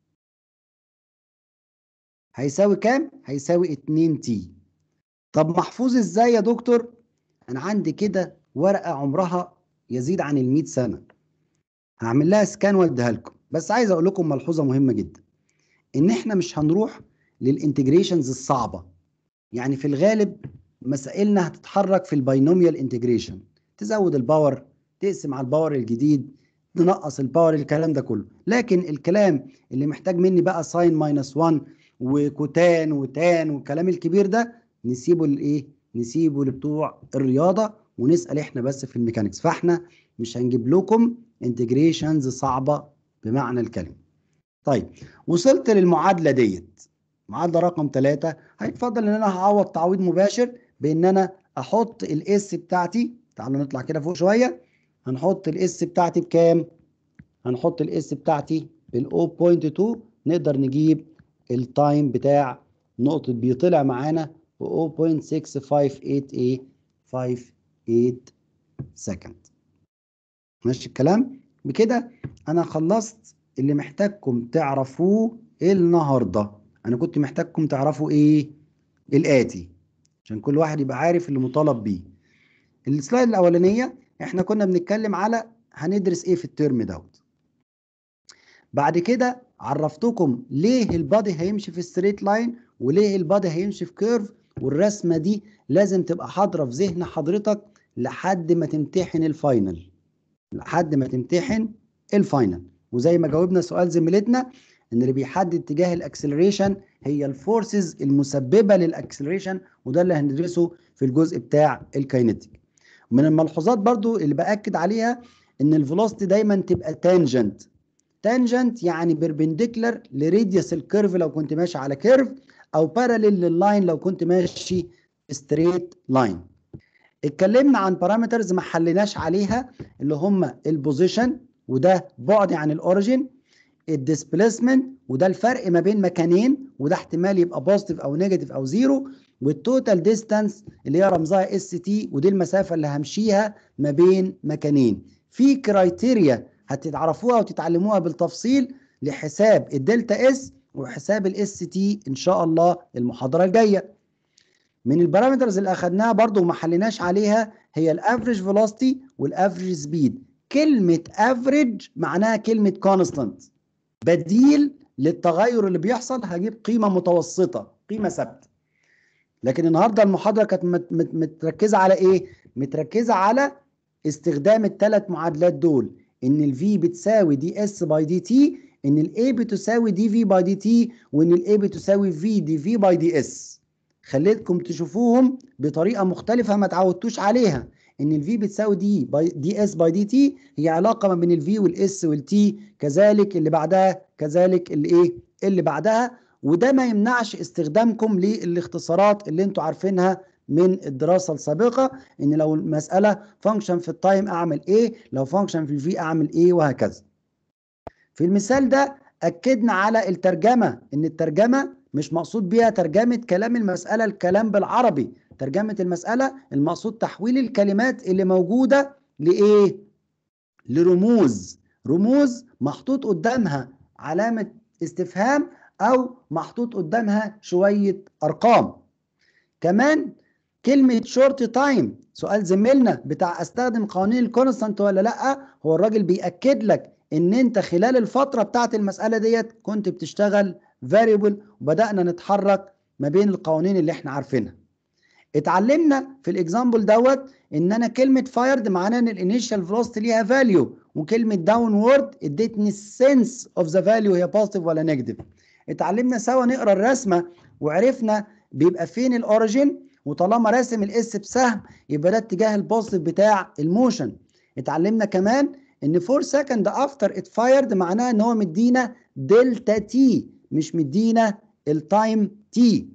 هيساوي كام؟ هيساوي 2 تي طب محفوظ ازاي يا دكتور؟ انا عندي كده ورقه عمرها يزيد عن ال 100 سنه هعمل لها سكان واديها لكم بس عايز اقول لكم ملحوظه مهمه جدا ان احنا مش هنروح للانتجريشنز الصعبه يعني في الغالب مسائلنا هتتحرك في الباينوميال انتجريشن تزود الباور تقسم على الباور الجديد تنقص الباور الكلام ده كله لكن الكلام اللي محتاج مني بقى ساين ماينس 1 وكوتان وتان والكلام الكبير ده نسيبه لايه نسيبه لبتوع الرياضه ونسال احنا بس في الميكانيكس فاحنا مش هنجيب لكم انتجريشنز صعبه بمعنى الكلمه طيب وصلت للمعادله ديت معادله رقم 3 هيتفضل ان انا هعوض تعويض مباشر بان انا احط الاس بتاعتي تعالوا نطلع كده فوق شويه هنحط الاس بتاعتي بكام هنحط الاس بتاعتي بال 0.2 نقدر نجيب التايم بتاع نقطه بي طلع معانا ب 0.658 58 سكند ماشي الكلام بكده انا خلصت اللي محتاجكم تعرفوه النهارده انا كنت محتاجكم تعرفوا ايه الاتي عشان كل واحد يبقى عارف اللي مطالب بيه السلايد الاولانيه احنا كنا بنتكلم على هندرس ايه في الترم دوت بعد كده عرفتكم ليه البادي هيمشي في ستريت لاين وليه البادي هيمشي في كيرف والرسمه دي لازم تبقى حاضره في ذهن حضرتك لحد ما تمتحن الفاينل لحد ما تمتحن الفاينل وزي ما جاوبنا سؤال زميلتنا ان اللي بيحدد اتجاه الاكسلريشن هي الفورسز المسببه للاكسلريشن وده اللي هندرسه في الجزء بتاع الكاينتيك من الملحوظات برضو اللي باكد عليها ان الفيلوسيتي دايما تبقى تانجنت تانجنت يعني بيربنديكولار لراديوس الكيرف لو كنت ماشي على كيرف او باراليل لللاين لو كنت ماشي ستريت لاين اتكلمنا عن بارامترز ما حليناش عليها اللي هم البوزيشن وده بعد عن الاوريجين الديسبليسمنت وده الفرق ما بين مكانين وده احتمال يبقى بوزيتيف او نيجاتيف او زيرو والتوتال ديستانس اللي هي رمزها اس تي ودي المسافه اللي همشيها ما بين مكانين في كرايتيريا هتتعرفوها وتتعلموها بالتفصيل لحساب الدلتا اس وحساب الاس تي ان شاء الله المحاضره الجايه من البارامترز اللي اخدناها برضو وما حليناش عليها هي الافريج فيلوسيتي والافريج سبيد كلمه افريج معناها كلمه كونستانت بديل للتغير اللي بيحصل هجيب قيمه متوسطه قيمه ثابته لكن النهارده المحاضره كانت مت مت متركزه على ايه متركزه على استخدام الثلاث معادلات دول ان الفي بتساوي دي اس باي دي تي ان الاي بتساوي دي في باي دي تي وان الاي بتساوي في دي في باي دي اس خليتكم تشوفوهم بطريقه مختلفه ما تعودتوش عليها ان الفي بتساوي دي باي دي اس باي دي تي هي علاقه ما بين الفي والاس والتي كذلك اللي بعدها كذلك اللي ايه اللي بعدها وده ما يمنعش استخدامكم للاختصارات اللي انتوا عارفينها من الدراسه السابقه ان لو المساله فانكشن في التايم اعمل ايه لو فانكشن في الفي اعمل ايه وهكذا في المثال ده اكدنا على الترجمه ان الترجمه مش مقصود بيها ترجمه كلام المساله الكلام بالعربي ترجمه المساله المقصود تحويل الكلمات اللي موجوده لايه لرموز رموز محطوط قدامها علامه استفهام او محطوط قدامها شويه ارقام كمان كلمه شورت تايم سؤال زميلنا بتاع استخدم قوانين الكونستانت ولا لا هو الراجل بياكد لك ان انت خلال الفتره بتاعت المساله ديت كنت بتشتغل فاريبل وبدانا نتحرك ما بين القوانين اللي احنا عارفينها اتعلمنا في الاكزامبل دوت ان انا كلمه فايرد معناها ان الانيشال فيلوسيتي ليها فاليو وكلمه داون وورد ادتني السنس اوف ذا فاليو هي بوزيتيف ولا نيجاتيف اتعلمنا سوا نقرا الرسمه وعرفنا بيبقى فين الاوريجين وطالما راسم الاس بسهم يبقى ده اتجاه البوزيتيف بتاع الموشن اتعلمنا كمان ان 4 سكند افتر ات فايرد معناها ان هو مدينا دلتا تي مش مدينا التايم تي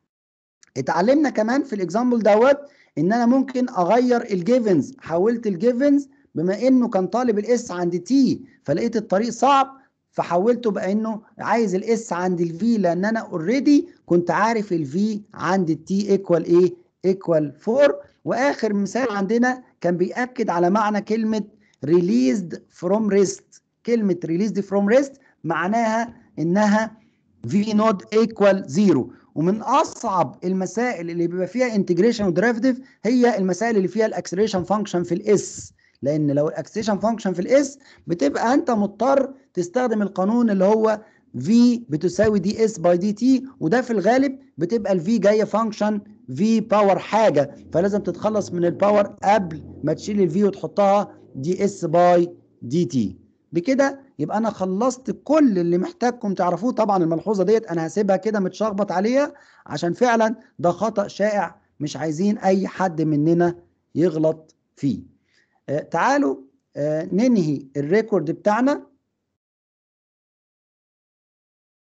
اتعلمنا كمان في الاكزامبل دوت ان انا ممكن اغير الجيفنز حولت الجيفنز بما انه كان طالب الاس عند تي فلقيت الطريق صعب فحولته بقى انه عايز الاس عند الفي لان انا اوريدي كنت عارف الفي عند التي ايكوال ايه ايكوال 4 واخر مثال عندنا كان بياكد على معنى كلمه released from rest كلمه released from rest معناها انها في نود ايكوال زيرو ومن اصعب المسائل اللي بيبقى فيها انتجريشن وديريفيتيف هي المسائل اللي فيها الاكسلريشن فانكشن في الاس لان لو الاكسلريشن فانكشن في الاس بتبقى انت مضطر تستخدم القانون اللي هو في بتساوي دي اس باي دي تي وده في الغالب بتبقى الفي جايه فانكشن في باور حاجه فلازم تتخلص من الباور قبل ما تشيل الفي وتحطها دي اس باي دي تي بكده يبقى انا خلصت كل اللي محتاجكم تعرفوه طبعا الملحوظه ديت انا هسيبها كده متشخبط عليها عشان فعلا ده خطا شائع مش عايزين اي حد مننا يغلط فيه آه تعالوا آه ننهي الريكورد بتاعنا